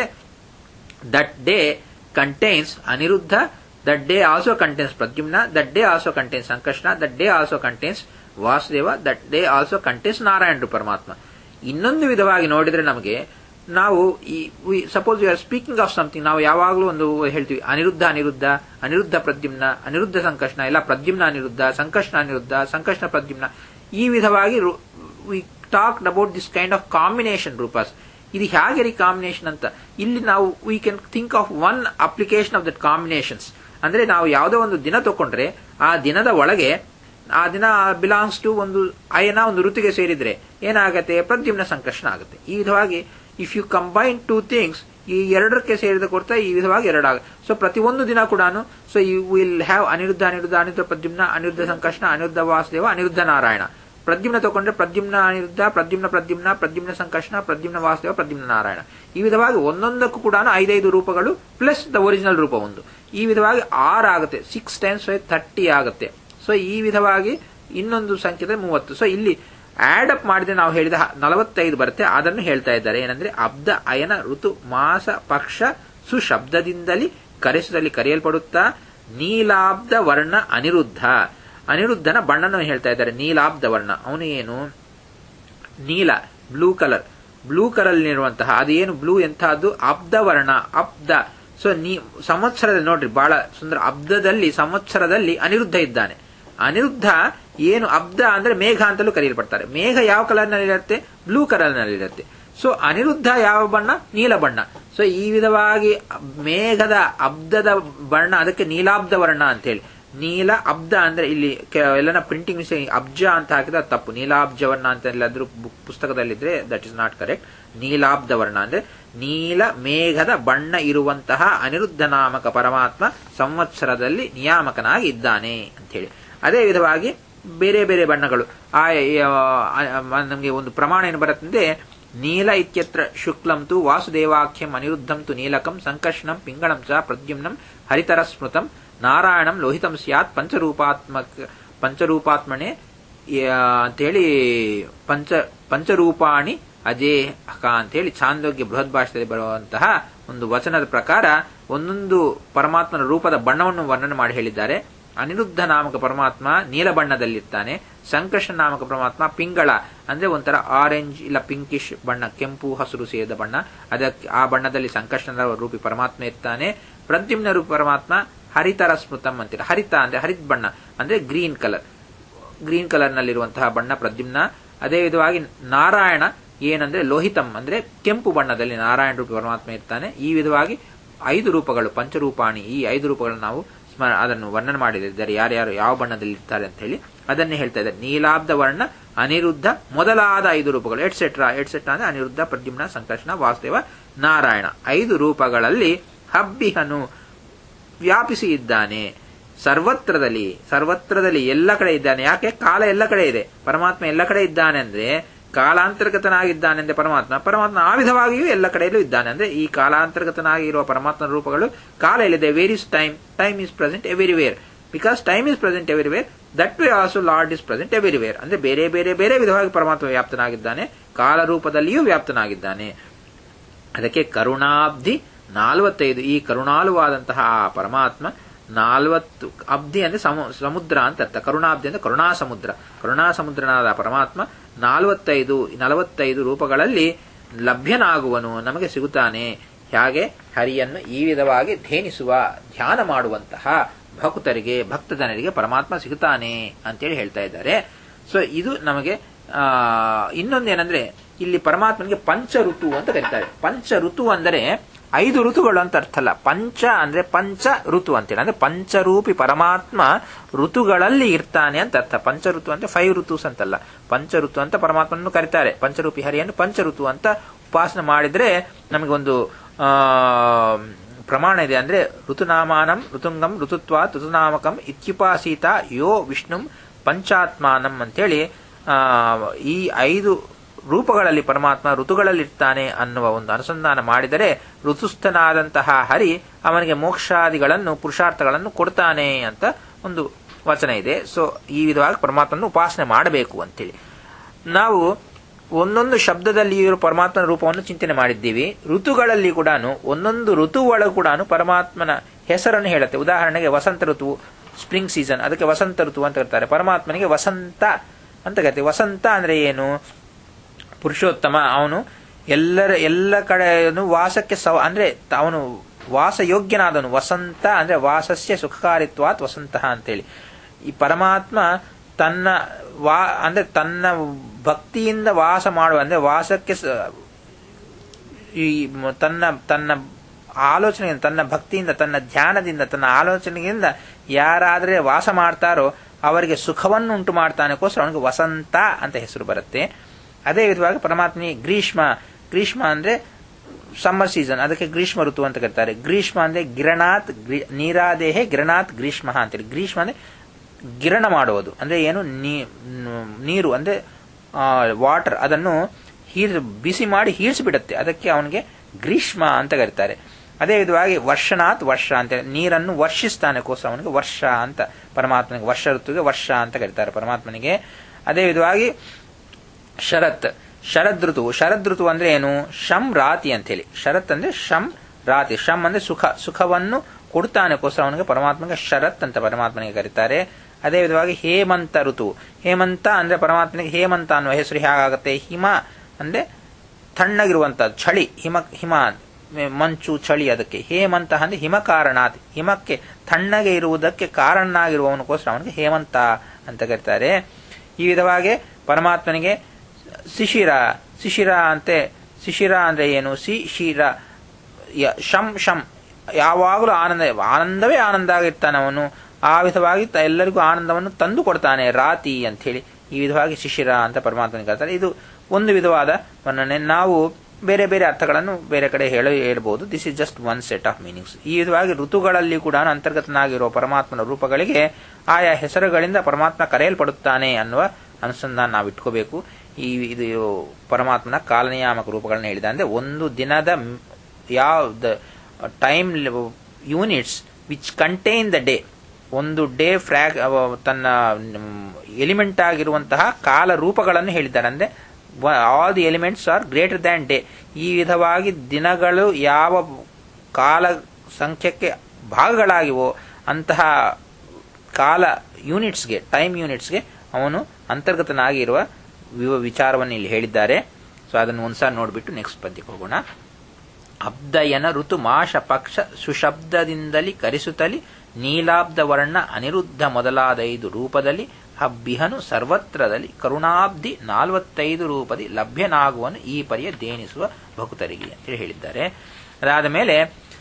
[SPEAKER 1] that day contains Aniruddha, that day also contains Pradyumna, that day also contains Sankrishna, that day also contains Vasudeva, that day also contains Narayana ಪರಮಾತ್ಮ ಇನ್ನೊಂದು ವಿಧವಾಗಿ ನೋಡಿದ್ರೆ ನಮಗೆ ನಾವು ಈ suppose you are speaking of something ನಾವು ಯಾವಾಗಲೂ ಒಂದು ಹೇಳ್ತೀವಿ ಅನಿರುದ್ಧ ಅನಿರುದ್ಧ ಅನಿರುದ್ಧ ಪ್ರದ್ಯುಮ್ನ ಅನಿರುದ್ಧ ಸಂಕರ್ಷಣ ಇಲ್ಲ ಪ್ರದ್ಯುಮ್ನ ಅನಿರುದ್ಧ ಸಂಕರ್ಷಣ ಅನಿರುದ್ಧ ಸಂಕರ್ಷಣ ಪ್ರದ್ಯುಮ್ನ ಈ ವಿಧವಾಗಿ we talk about this kind of combination ರೂಪಸ್ ಇದು ಹೇಗೆ ರೀ ಕಾಂಬಿನೇಷನ್ ಅಂತ ಇಲ್ಲಿ ನಾವು we can think of one application of that combinations ಅಂದ್ರೆ ನಾವು ಯಾವುದೋ ಒಂದು ದಿನ ತಗೊಂಡ್ರೆ ಆ ದಿನದ ಒಳಗೆ ಆ ದಿನ ಬಿಲಾಂಗ್ಸ್ ಟು ಒಂದು ಅಯನ ಒಂದು ಋತುಗೆ ಸೇರಿದ್ರೆ ಏನಾಗತ್ತೆ ಪ್ರದ್ಯುಮ್ನ ಸಂಕರ್ಷಣ ಆಗುತ್ತೆ ಈ ವಿಧವಾಗಿ if you combine two things ಈ ಎರಡಕ್ಕೆ ಸೇರಿದ ಕೊಡ್ತಾ ಈ ವಿಧವಾಗಿ ಎರಡಾಗ ಸೊ ಪ್ರತಿಯೊಂದು ದಿನ ಕೂಡ so you will have Aniruddha Aniruddha Aniruddha Pradyumna Aniruddha Sankarshana Aniruddha Vasudeva Aniruddha Narayana Pradyumna ತಗೊಂಡ್ರೆ ಪ್ರದ್ಯುಮ್ನ ಅನಿರುದ್ಧ ಪ್ರದ್ಯುಮ್ನ ಪ್ರದ್ಯುಮ್ನ ಪ್ರದ್ಯುಮ್ನ ಸಂಕರ್ಷಣ ಪ್ರದ್ಯುಮ್ನ ವಾಸುದೇವ ಪ್ರದ್ಯುಮ್ನ ನಾರಾಯಣ ಈ ವಿಧವಾಗಿ ಒಂದೊಂದಕ್ಕೂ ಕೂಡ ಐದೈದು ರೂಪಗಳು ಪ್ಲಸ್ ದ ಒರಿಜಿನಲ್ ರೂಪ ಒಂದು ಈ ವಿಧವಾಗಿ ಆರು ಆಗುತ್ತೆ ಸಿಕ್ಸ್ ಟೈಮ್ಸ್ ಫೈವ್ ಥರ್ಟಿ ಆಗುತ್ತೆ ಸೊ ಈ ವಿಧವಾಗಿ ಇನ್ನೊಂದು ಸಂಖ್ಯೆ ಮೂವತ್ತು ಸೊ ಇಲ್ಲಿ ಆಡ್ ಅಪ್ ಮಾಡಿದ್ರೆ ನಾವು ಹೇಳಿದ ನಲವತ್ತೈದು ಬರುತ್ತೆ ಅದನ್ನು ಹೇಳ್ತಾ ಇದ್ದಾರೆ ಏನಂದ್ರೆ ಅಬ್ದ ಅಯನ ಋತು ಮಾಸ ಪಕ್ಷ ಸುಶಬ್ದದಿಂದಲೇ ಕರೆಸುದಲ್ಲಿ ಕರೆಯಲ್ಪಡುತ್ತಾ ನೀಲಾಬ್ದ ವರ್ಣ ಅನಿರುದ್ಧ ಅನಿರುದ್ಧನ ಬಣ್ಣನ ಹೇಳ್ತಾ ಇದ್ದಾರೆ ನೀಲಾಬ್ದ ವರ್ಣ ಅವನು ಏನು ನೀಲ ಬ್ಲೂ ಕಲರ್ ಬ್ಲೂ ಕಲರ್ನಲ್ಲಿರುವಂತಹ ಅದೇನು ಬ್ಲೂ ಎಂತಹದ್ದು ಅಬ್ದ ವರ್ಣ ಅಬ್ದ ಸೊ ನೀ ಸಂವತ್ಸರದಲ್ಲಿ ನೋಡ್ರಿ ಬಹಳ ಸುಂದರ ಅಬ್ದದಲ್ಲಿ ಸಂವತ್ಸರದಲ್ಲಿ ಅನಿರುದ್ಧ ಇದ್ದಾನೆ ಅನಿರುದ್ಧ ಏನು ಅಬ್ದ ಅಂದ್ರೆ ಮೇಘ ಅಂತಲೂ ಕರೆಯಲ್ಪಡ್ತಾರೆ ಮೇಘ ಯಾವ ಕಲರ್ ನಲ್ಲಿ ಇರುತ್ತೆ ಬ್ಲೂ ಕಲರ್ ನಲ್ಲಿ ಇರುತ್ತೆ ಸೊ ಅನಿರುದ್ಧ ಯಾವ ಬಣ್ಣ ನೀಲ ಬಣ್ಣ ಸೊ ಈ ವಿಧವಾಗಿ ಮೇಘದ ಅಬ್ದದ ಬಣ್ಣ ಅದಕ್ಕೆ ನೀಲಾಬ್ದ ವರ್ಣ ಅಂತ ಹೇಳಿ ನೀಲ ಅಬ್ದ ಅಂದ್ರೆ ಇಲ್ಲಿ ಕೆ- ಎಲ್ಲನ ಪ್ರಿಂಟಿಂಗ್ ಮಿಸ್ಟೇಕ್ ಅಬ್ಜ ಅಂತ ಹಾಕಿದ್ರೆ ಅದು ತಪ್ಪು ನೀಲಾಬ್ಜ ವರ್ಣ ಅಂತ ಎಲ್ಲಾದ್ರೂ ಬುಕ್ ಪುಸ್ತಕದಲ್ಲಿದ್ರೆ ದಟ್ ಇಸ್ ನಾಟ್ ಕರೆಕ್ಟ್ ನೀಲಾಬ್ದ ವರ್ಣ ಅಂದ್ರೆ ನೀಲ ಮೇಘದ ಬಣ್ಣ ಇರುವಂತಹ ಅನಿರುದ್ಧ ನಾಮಕ ಪರಮಾತ್ಮ ಸಂವತ್ಸರದಲ್ಲಿ ನಿಯಾಮಕನಾಗಿ ಇದ್ದಾನೆ ಅಂತ ಹೇಳಿ ಅದೇ ವಿಧವಾಗಿ ಬೇರೆ ಬೇರೆ ಬಣ್ಣಗಳು ಆ ನಮಗೆ ಒಂದು ಪ್ರಮಾಣ ಏನು ಬರುತ್ತದೆ ನೀಲ ಇತ್ಯತ್ರ ಶುಕ್ಲಂ ತು ವಾಸುದೇವಾಖ್ಯಂ ಅನಿರುದ್ಧಂ ತು ನೀಲಕಂ ಸಂಕರ್ಷಣಂ ಪಿಂಗಳಂ ಚ ಪ್ರದ್ಯುಮ್ನಂ ಹರಿತರ ಸ್ಮೃತಂ ನಾರಾಯಣಂ ಲೋಹಿತಂ ಸ್ಯಾತ್ ಪಂಚರೂಪಾತ್ಮಕ ಪಂಚರೂಪಾತ್ಮನೆ ಯಾ- ಅಂತೇಳಿ ಪಂಚ ಪಂಚರೂಪಾಣಿ ಅಜೇಹ ಅಂತೇಳಿ ಛಾಂದೋಗ್ಯ ಬೃಹತ್ ಭಾಷೆಯಲ್ಲಿ ಬರುವಂತಹ ಒಂದು ವಚನದ ಪ್ರಕಾರ ಒಂದೊಂದು ಪರಮಾತ್ಮನ ರೂಪದ ಬಣ್ಣವನ್ನು ವರ್ಣನೆ ಮಾಡಿ ಹೇಳಿದ್ದಾರೆ ಅನಿರುದ್ಧ ನಾಮಕ ಪರಮಾತ್ಮ ನೀಲ ಬಣ್ಣದಲ್ಲಿರ್ತಾನೆ ಸಂಕರ್ಷಣ ನಾಮಕ ಪರಮಾತ್ಮ ಪಿಂಗಳ ಅಂದ್ರೆ ಒಂಥರ ಆರೆಂಜ್ ಇಲ್ಲ ಪಿಂಕಿಶ್ ಬಣ್ಣ ಕೆಂಪು ಹಸಿರು ಸೇರಿದ ಬಣ್ಣ ಅದಕ್ಕೆ ಆ ಬಣ್ಣದಲ್ಲಿ ಸಂಕರ್ಷಣ ರೂಪಿ ಪರಮಾತ್ಮ ಇರ್ತಾನೆ ಪ್ರದ್ಯುಮ್ನ ರೂಪಿ ಪರಮಾತ್ಮ ಹರಿತರ ಸ್ಮೃತಂ ಅಂತೀರ ಹರಿತ ಅಂದ್ರೆ ಹರಿತ್ ಬಣ್ಣ ಅಂದ್ರೆ ಗ್ರೀನ್ ಕಲರ್ ಗ್ರೀನ್ ಕಲರ್ ನಲ್ಲಿರುವಂತಹ ಬಣ್ಣ ಪ್ರದ್ಯುಮ್ನ ಅದೇ ವಿಧವಾಗಿ ನಾರಾಯಣ ಏನಂದ್ರೆ ಲೋಹಿತಂ ಅಂದ್ರೆ ಕೆಂಪು ಬಣ್ಣದಲ್ಲಿ ನಾರಾಯಣ ರೂಪಿ ಪರಮಾತ್ಮ ಇರ್ತಾನೆ ಈ ವಿಧವಾಗಿ ಐದು ರೂಪಗಳು ಪಂಚರೂಪಾಣಿ ಈ ಐದು ರೂಪಗಳನ್ನು ನಾವು ಸ್ಮ- ಅದನ್ನು ವರ್ಣನೆ ಮಾಡಿದ್ದಾರೆ ಯಾರ್ಯಾರು ಯಾವ ಬಣ್ಣದಲ್ಲಿ ಇರ್ತಾರೆ ಅಂತ ಹೇಳಿ ಅದನ್ನೇ ಹೇಳ್ತಾ ಇದ್ದಾರೆ ನೀಲಾಬ್ದ ವರ್ಣ ಅನಿರುದ್ಧ ಮೊದಲಾದ ಐದು ರೂಪಗಳು ಎಟ್ಸೆಟ್ರಾ ಎಟ್ಸೆಟ್ರಾ ಅಂದ್ರೆ ಅನಿರುದ್ಧ ಪ್ರದ್ಯುಮ್ನ ಸಂಕರ್ಷಣ ವಾಸುದೇವ ನಾರಾಯಣ ಐದು ರೂಪಗಳಲ್ಲಿ ಹಬ್ಬಿಹನು ವ್ಯಾಪಿಸಿ ಇದ್ದಾನೆ ಸರ್ವತ್ರದಲ್ಲಿ ಸರ್ವತ್ರದಲ್ಲಿ ಎಲ್ಲ ಕಡೆ ಇದ್ದಾನೆ ಯಾಕೆ ಕಾಲ ಎಲ್ಲ ಕಡೆ ಇದೆ ಪರಮಾತ್ಮ ಎಲ್ಲ ಕಡೆ ಇದ್ದಾನೆ ಅಂದ್ರೆ ಕಾಲಾಂತರ್ಗತನಾಗಿದ್ದಾನೆ ಅಂದ್ರೆ ಪರಮಾತ್ಮ ಪರಮಾತ್ಮ ಆ ವಿಧವಾಗಿಯೂ ಎಲ್ಲ ಕಡೆಯಲ್ಲೂ ಇದ್ದಾನೆ ಅಂದ್ರೆ ಈ ಕಾಲಾಂತರ್ಗತನಾಗಿ ಇರುವ ಪರಮಾತ್ಮನ ರೂಪಗಳು ಕಾಲ ಎಲ್ಲಿದೆ where is time time is present everywhere because time is present everywhere that way also Lord is present everywhere ಅಂದ್ರೆ ಬೇರೆ ಬೇರೆ ಬೇರೆ ವಿಧವಾಗಿ ಪರಮಾತ್ಮ ವ್ಯಾಪ್ತನಾಗಿದ್ದಾನೆ ಕಾಲ ರೂಪದಲ್ಲಿಯೂ ವ್ಯಾಪ್ತನಾಗಿದ್ದಾನೆ ಅದಕ್ಕೆ ಕರುಣಾಬ್ಧಿ ನಾಲ್ವತ್ತೈದು ಈ ಕರುಣಾಳುವಾದಂತಹ ಆ ಪರಮಾತ್ಮ ನಾಲ್ವತ್ತು ಅಬ್ಧಿ ಅಂದ್ರೆ ಸಮು- ಸಮುದ್ರ ಅಂತ ಅರ್ಥ ಕರುಣಾಬ್ಧಿ ಅಂದ್ರೆ ಕರುಣಾ ಸಮುದ್ರ ಕರುಣಾ ಸಮುದ್ರನಾದ ಪರಮಾತ್ಮ ನಾಲ್ವತ್ತೈದು ನಲವತ್ತೈದು ರೂಪಗಳಲ್ಲಿ ಲಭ್ಯನಾಗುವನು ನಮಗೆ ಸಿಗುತ್ತಾನೆ ಹಾಗೆ ಹರಿಯನ್ನು ಈ ವಿಧವಾಗಿ ಧೇನಿಸುವ ಧ್ಯಾನ ಮಾಡುವಂತಹ ಭಕ್ತರಿಗೆ ಭಕ್ತ ಜನರಿಗೆ ಪರಮಾತ್ಮ ಸಿಗುತ್ತಾನೆ ಅಂತೇಳಿ ಹೇಳ್ತಾ ಇದ್ದಾರೆ ಸೊ ಇದು ನಮಗೆ ಆ ಇನ್ನೊಂದೇನಂದ್ರೆ ಇಲ್ಲಿ ಪರಮಾತ್ಮನಿಗೆ ಪಂಚ ಋತು ಅಂತ ಕರೀತಾರೆ ಪಂಚ ಋತು ಅಂದರೆ ಐದು ಋತುಗಳು ಅಂತ ಅರ್ಥ ಅಲ್ಲ ಪಂಚ ಅಂದ್ರೆ ಪಂಚ ಋತು ಅಂತೇಳಿ ಅಂದ್ರೆ ಪಂಚರೂಪಿ ಪರಮಾತ್ಮ ಋತುಗಳಲ್ಲಿ ಇರ್ತಾನೆ ಅಂತ ಅರ್ಥ ಪಂಚ ಋತು ಅಂದ್ರೆ ಫೈವ್ ಋತುಸ್ ಅಂತಲ್ಲ ಪಂಚ ಋತು ಅಂತ ಪರಮಾತ್ಮನನ್ನು ಕರೀತಾರೆ ಪಂಚರೂಪಿ ಹರಿಯನ್ನು ಪಂಚ ಋತು ಅಂತ ಉಪಾಸನೆ ಮಾಡಿದ್ರೆ ನಮಗೊಂದು ಆ ಪ್ರಮಾಣ ಇದೆ ಅಂದ್ರೆ ಋತುನಾಮಾನಂ ಋತುಂಗಂ ಋತುತ್ವ ಋತುನಾಮಕಂ ಇತ್ಯುಪಾಸೀತ ಯೋ ವಿಷ್ಣುಂ ಪಂಚಾತ್ಮಾನಂ ಅಂತೇಳಿ ಆ, ಈ ಐದು ರೂಪಗಳಲ್ಲಿ ಪರಮಾತ್ಮ ಋತುಗಳಲ್ಲಿರ್ತಾನೆ ಅನ್ನುವ ಒಂದು ಅನುಸಂಧಾನ ಮಾಡಿದರೆ ಋತುಸ್ಥನಾದಂತಹ ಹರಿ ಅವನಿಗೆ ಮೋಕ್ಷಾದಿಗಳನ್ನು ಪುರುಷಾರ್ಥಗಳನ್ನು ಕೊಡ್ತಾನೆ ಅಂತ ಒಂದು ವಚನ ಇದೆ ಸೊ ಈ ವಿಧವಾಗಿ ಪರಮಾತ್ಮನ ಉಪಾಸನೆ ಮಾಡಬೇಕು ಅಂತೇಳಿ ನಾವು ಒಂದೊಂದು ಶಬ್ದದಲ್ಲಿ ಇರುವ ಪರಮಾತ್ಮನ ರೂಪವನ್ನು ಚಿಂತನೆ ಮಾಡಿದ್ದೀವಿ ಋತುಗಳಲ್ಲಿ ಕೂಡ ಒಂದೊಂದು ಋತು ಒಳಗೂ ಕೂಡ ಪರಮಾತ್ಮನ ಹೆಸರನ್ನು ಹೇಳುತ್ತೆ ಉದಾಹರಣೆಗೆ ವಸಂತ ಋತು ಸ್ಪ್ರಿಂಗ್ ಸೀಸನ್ ಅದಕ್ಕೆ ವಸಂತ ಋತು ಅಂತ ಕರ್ತಾರೆ ಪರಮಾತ್ಮನಿಗೆ ವಸಂತ ಅಂತ ಕರಿತೀವಿ ವಸಂತ ಅಂದ್ರೆ ಏನು ಪುರುಷೋತ್ತಮ ಅವನು ಎಲ್ಲರ ಎಲ್ಲ ಕಡೆಯನ್ನು ವಾಸಕ್ಕೆ ಸವ ಅಂದ್ರೆ ತ- ಅವನು ವಾಸಯೋಗ್ಯನಾದವನು ವಸಂತ ಅಂದ್ರೆ ವಾಸಸ್ಯ ಸುಖಕಾರಿತ್ವಾತ್ ವಸಂತ ಅಂತೇಳಿ ಈ ಪರಮಾತ್ಮ ತನ್ನ ವಾ ಅಂದ್ರೆ ತನ್ನ ಭಕ್ತಿಯಿಂದ ವಾಸ ಮಾಡುವ ಅಂದ್ರೆ ವಾಸಕ್ಕೆ ಸ- ಈ ಮ- ತನ್ನ ತನ್ನ ಆಲೋಚನೆಯಿಂದ ತನ್ನ ಭಕ್ತಿಯಿಂದ ತನ್ನ ಧ್ಯಾನದಿಂದ ತನ್ನ ಆಲೋಚನೆಯಿಂದ ಯಾರಾದರೆ ವಾಸ ಮಾಡ್ತಾರೋ ಅವರಿಗೆ ಸುಖವನ್ನು ಉಂಟು ಮಾಡ್ತಾನೆಗೋಸ್ಕರ ಅವನಿಗೆ ವಸಂತ ಅಂತ ಹೆಸರು ಬರುತ್ತೆ ಅದೇ ವಿಧವಾಗಿ ಪರಮಾತ್ಮನಿ ಗ್ರೀಷ್ಮ ಗ್ರೀಷ್ಮ ಅಂದ್ರೆ ಸಮ್ಮರ್ ಸೀಸನ್ ಅದಕ್ಕೆ ಗ್ರೀಷ್ಮ ಋತು ಅಂತ ಕರೀತಾರೆ ಗ್ರೀಷ್ಮ ಅಂದ್ರೆ ಗಿರಣಾತ್ ಗ್ರಿ- ನೀರಾದೇಹೆ ಗಿರಣಾತ್ ಗ್ರೀಷ್ಮ ಅಂತೇಳಿ ಗ್ರೀಷ್ಮ ಅಂದ್ರೆ ಗಿರಣ ಮಾಡುವುದು ಅಂದ್ರೆ ಏನು ನೀ- ನ್- ನೀರು ಅಂದ್ರೆ ವಾಟರ್ ಅದನ್ನು ಹೀರ್ ಬಿಸಿ ಮಾಡಿ ಹೀರಿಸಿಬಿಡುತ್ತೆ ಅದಕ್ಕೆ ಅವನಿಗೆ ಗ್ರೀಷ್ಮ ಅಂತ ಕರೀತಾರೆ ಅದೇ ವಿಧವಾಗಿ ವರ್ಷನಾಥ್ ವರ್ಷ ಅಂತ ನೀರನ್ನು ವರ್ಷಿಸ್ತಾನೆಗೋಸ್ಕರ ಅವನಿಗೆ ವರ್ಷ ಅಂತ ಪರಮಾತ್ಮನಿಗೆ ವರ್ಷ ಋತುವಿಗೆ ವರ್ಷ ಅಂತ ಕರೀತಾರೆ ಪರಮಾತ್ಮನಿಗೆ ಅದೇ ವಿಧವಾಗಿ ಶರತ್ ಶರದ್ ಋತು ಶರದ್ ಋತು ಅಂದ್ರೆ ಏನು ಶಂ ರಾತಿ ಅಂತ ಹೇಳಿ ಶರತ್ ಅಂದ್ರೆ ಶಂ ರಾತಿ ಶಂ ಅಂದ್ರೆ ಸುಖ ಸುಖವನ್ನು ಕೊಡ್ತಾನೆಗೋಸ್ಕರ ಅವನಿಗೆ ಪರಮಾತ್ಮನಿಗೆ ಶರತ್ ಅಂತ ಪರಮಾತ್ಮನಿಗೆ ಕರೀತಾರೆ ಅದೇ ವಿಧವಾಗಿ ಹೇಮಂತ ಋತು ಹೇಮಂತ ಅಂದ್ರೆ ಪರಮಾತ್ಮನಿಗೆ ಹೇಮಂತ ಅನ್ನುವ ಹೆಸರು ಹೇಗಾಗುತ್ತೆ ಹಿಮ ಅಂದ್ರೆ ತಣ್ಣಗಿರುವಂತ ಚಳಿ ಹಿಮ ಹಿಮ ಮಂಚು ಚಳಿ ಅದಕ್ಕೆ ಹೇಮಂತ ಅಂದ್ರೆ ಹಿಮಕಾರಣಾತ್ ಹಿಮಕ್ಕೆ ತಣ್ಣಗೆ ಇರುವುದಕ್ಕೆ ಕಾರಣನಾಗಿರುವವನಕ್ಕೋಸ್ಕರ ಅವನಿಗೆ ಹೇಮಂತ ಅಂತ ಕರೀತಾರೆ ಈ ವಿಧವಾಗಿ ಪರಮಾತ್ಮನಿಗೆ ಶಿಶಿರ ಶಿಶಿರ ಅಂತೆ ಶಿಶಿರ ಅಂದ್ರೆ ಏನು ಸಿ ಶಿರ ಯ- ಶಂ ಶಂ ಯಾವಾಗಲೂ ಆನಂದ ಆನಂದವೇ ಆನಂದ ಆಗಿರ್ತಾನೆ ಅವನು ಆ ವಿಧವಾಗಿ ತ- ಎಲ್ಲರಿಗೂ ಆನಂದವನ್ನು ತಂದು ಕೊಡ್ತಾನೆ ರಾತಿ ಅಂತ ಹೇಳಿ ಈ ವಿಧವಾಗಿ ಶಿಶಿರ ಅಂತ ಪರಮಾತ್ಮನಿಗೆ ಕರೀತಾರೆ ಇದು ಒಂದು ವಿಧವಾದ ವರ್ಣನೆ ನಾವು ಬೇರೆ ಬೇರೆ ಅರ್ಥಗಳನ್ನು ಬೇರೆ ಕಡೆ ಹೇಳ ಹೇಳ್ಬೋದು this is just one set of meanings ಈ ವಿಧವಾಗಿ ಋತುಗಳಲ್ಲಿ ಕೂಡ ಅಂತರ್ಗತನಾಗಿರುವ ಪರಮಾತ್ಮನ ರೂಪಗಳಿಗೆ ಆಯಾ ಹೆಸರುಗಳಿಂದ ಪರಮಾತ್ಮ ಕರೆಯಲ್ಪಡುತ್ತಾನೆ ಅನ್ನುವ ಅನುಸಂಧಾನ ನಾವು ಇಟ್ಕೋಬೇಕು ಈ ಇದು ಪರಮಾತ್ಮನ ಕಾಲನಿಯಾಮಕ ರೂಪಗಳನ್ನ ಹೇಳಿದ ಅಂದ್ರೆ ಒಂದು ದಿನದ ಮ್- ಯಾವ time units which contain the day ಒಂದು ಡೇ ಫ್ರಾಗ್ ತನ್ನ ಎಲಿಮೆಂಟ್ ಆಗಿರುವಂತಹ ಕಾಲ ರೂಪಗಳನ್ನು ಹೇಳಿದ್ದಾರೆ ಅಂದ್ರೆ all the elements are greater than day ಈ ವಿಧವಾಗಿ ದಿನಗಳು ಯಾವ ಕಾಲ ಸಂಖ್ಯಕ್ಕೆ ಭಾಗಗಳಾಗಿವೋ ಅಂತಹ ಕಾಲ ಯೂನಿಟ್ಸ್ಗೆ ಟೈಮ್ ಯೂನಿಟ್ಸ್ಗೆ ಅವನು ಅಂತರ್ಗತನಾಗಿರುವ ವಿವ ವಿಚಾರವನ್ನು ಇಲ್ಲಿ ಹೇಳಿದ್ದಾರೆ ಸೊ ಅದನ್ನು ಒಂದ್ಸಲ ನೋಡಿಬಿಟ್ಟು ನೆಕ್ಸ್ಟ್ ಪದ್ಯಕ್ಕೆ ಹೋಗೋಣ ಅಬ್ದಯನ ಋತು ಮಾಷ ಪಕ್ಷ ಸುಶಬ್ದದಿಂದಲಿ ಕರೆಸುತ್ತಲಿ ನೀಲಾಬ್ದ ವರ್ಣ ಅನಿರುದ್ಧ ಮೊದಲಾದೈದು ರೂಪದಲ್ಲಿ ಹಬ್ಬಿಹನು ಸರ್ವತ್ರದಲ್ಲಿ ಕರುಣಾಬ್ಧಿ ನಾಲ್ವತ್ತೈದು ರೂಪದಿ ಲಭ್ಯನಾಗುವನು ಈ ಪರಿಯ ದೇಣಿಸುವ ಭಕ್ತರಿಗೆ ಅಂತೇಳಿ ಹೇಳಿದ್ದಾರೆ ಅದಾದ ಮೇಲೆ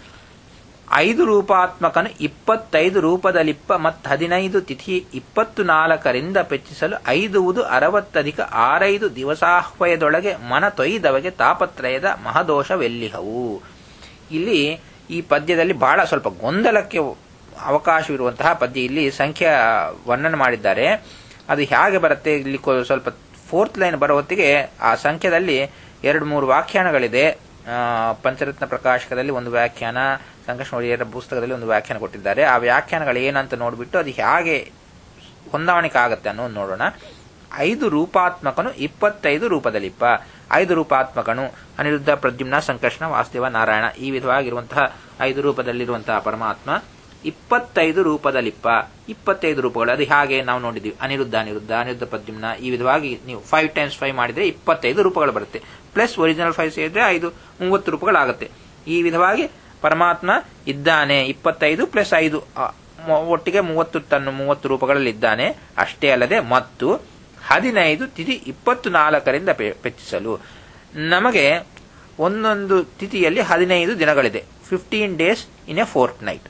[SPEAKER 1] ಐದು ರೂಪಾತ್ಮಕನು ಇಪ್ಪತ್ತೈದು ರೂಪದಲ್ಲಿಪ್ಪ ಮತ್ತು ಹದಿನೈದು ತಿಥಿ ಇಪ್ಪತ್ತು ನಾಲ್ಕರಿಂದ ಪೆಚ್ಚಿಸಲು ಐದುವುದು ಅರವತ್ತಧಿಕ ಆರೈದು ದಿವಸಾಹ್ವಯದೊಳಗೆ ಮನ ತೊಯ್ದವಗೆ ತಾಪತ್ರಯದ ಮಹದೋಷವೆಲ್ಲಿಹವು ಇಲ್ಲಿ ಈ ಪದ್ಯದಲ್ಲಿ ಬಹಳ ಸ್ವಲ್ಪ ಗೊಂದಲಕ್ಕೆ ಅವಕಾಶವಿರುವಂತಹ ಪದ್ಯ ಇಲ್ಲಿ ಸಂಖ್ಯೆ ವರ್ಣನೆ ಮಾಡಿದ್ದಾರೆ ಅದು ಹೇಗೆ ಬರುತ್ತೆ ಇಲ್ಲಿ ಕೊ- ಸ್ವಲ್ಪ ಫೋರ್ತ್ ಲೈನ್ ಬರೋ ಹೊತ್ತಿಗೆ ಆ ಸಂಖ್ಯೆದಲ್ಲಿ ಎರಡು ಮೂರು ವ್ಯಾಖ್ಯಾನಗಳಿದೆ ಆ, ಪಂಚರತ್ನ ಪ್ರಕಾಶಕದಲ್ಲಿ ಒಂದು ವ್ಯಾಖ್ಯಾನ ಸಂಕಷ್ಣವರಿಯರ ಪುಸ್ತಕದಲ್ಲಿ ಒಂದು ವ್ಯಾಖ್ಯಾನ ಕೊಟ್ಟಿದ್ದಾರೆ ಆ ವ್ಯಾಖ್ಯಾನಗಳು ಏನಂತ ನೋಡಿಬಿಟ್ಟು ಅದು ಹೇಗೆ ಹೊಂದಾವಣಿಕೆ ಆಗುತ್ತೆ ಅನ್ನೋದು ನೋಡೋಣ ಐದು ರೂಪಾತ್ಮಕನು ಇಪ್ಪತ್ತೈದು ರೂಪದಲ್ಲಿಪ್ಪ ಐದು ರೂಪಾತ್ಮಕನು ಅನಿರುದ್ಧ ಪ್ರದ್ಯುಮ್ನ ಸಂಕರ್ಷಣ ವಾಸುದೇವ ನಾರಾಯಣ ಈ ವಿಧವಾಗಿರುವಂತಹ ಐದು ರೂಪದಲ್ಲಿರುವಂತಹ ಪರಮಾತ್ಮ ಇಪ್ಪತ್ತೈದು ರೂಪದಲ್ಲಿಪ್ಪ ಇಪ್ಪತ್ತೈದು ರೂಪಗಳು ಅದು ಹಾಗೆ ನಾವು ನೋಡಿದ್ವಿ ಅನಿರುದ್ಧ ಅನಿರುದ್ಧ ಅನಿರುದ್ಧ ಪ್ರದ್ಯುಮ್ನ ಈ ವಿಧವಾಗಿ ನೀವು ಫೈವ್ ಟೈಮ್ಸ್ ಫೈವ್ ಮಾಡಿದ್ರೆ ಇಪ್ಪತ್ತೈದು ರೂಪಗಳು ಬರುತ್ತೆ ಪ್ಲಸ್ ಒರಿಜಿನಲ್ ಫೈವ್ ಸೇರಿದ್ರೆ ಐದು ಮೂವತ್ತು ರೂಪಗಳಾಗುತ್ತೆ ಈ ವಿಧವಾಗಿ ಪರಮಾತ್ಮ ಇದ್ದಾನೆ ಇಪ್ಪತ್ತೈದು ಪ್ಲಸ್ ಐದು ಆ, ಮೊ- ಒಟ್ಟಿಗೆ ಮೂವತ್ತು ತನ್ನ ಮೂವತ್ತು ರೂಪಗಳಲ್ಲಿ ಇದ್ದಾನೆ ಅಷ್ಟೇ ಅಲ್ಲದೆ ಮತ್ತು ಹದಿನೈದು ತಿಥಿ ಇಪ್ಪತ್ತು ನಾಲ್ಕರಿಂದ ಪೆ- ಪೆಚ್ಚಿಸಲು ನಮಗೆ ಒಂದೊಂದು ತಿಥಿಯಲ್ಲಿ ಹದಿನೈದು ದಿನಗಳಿದೆ fifteen days in a fortnight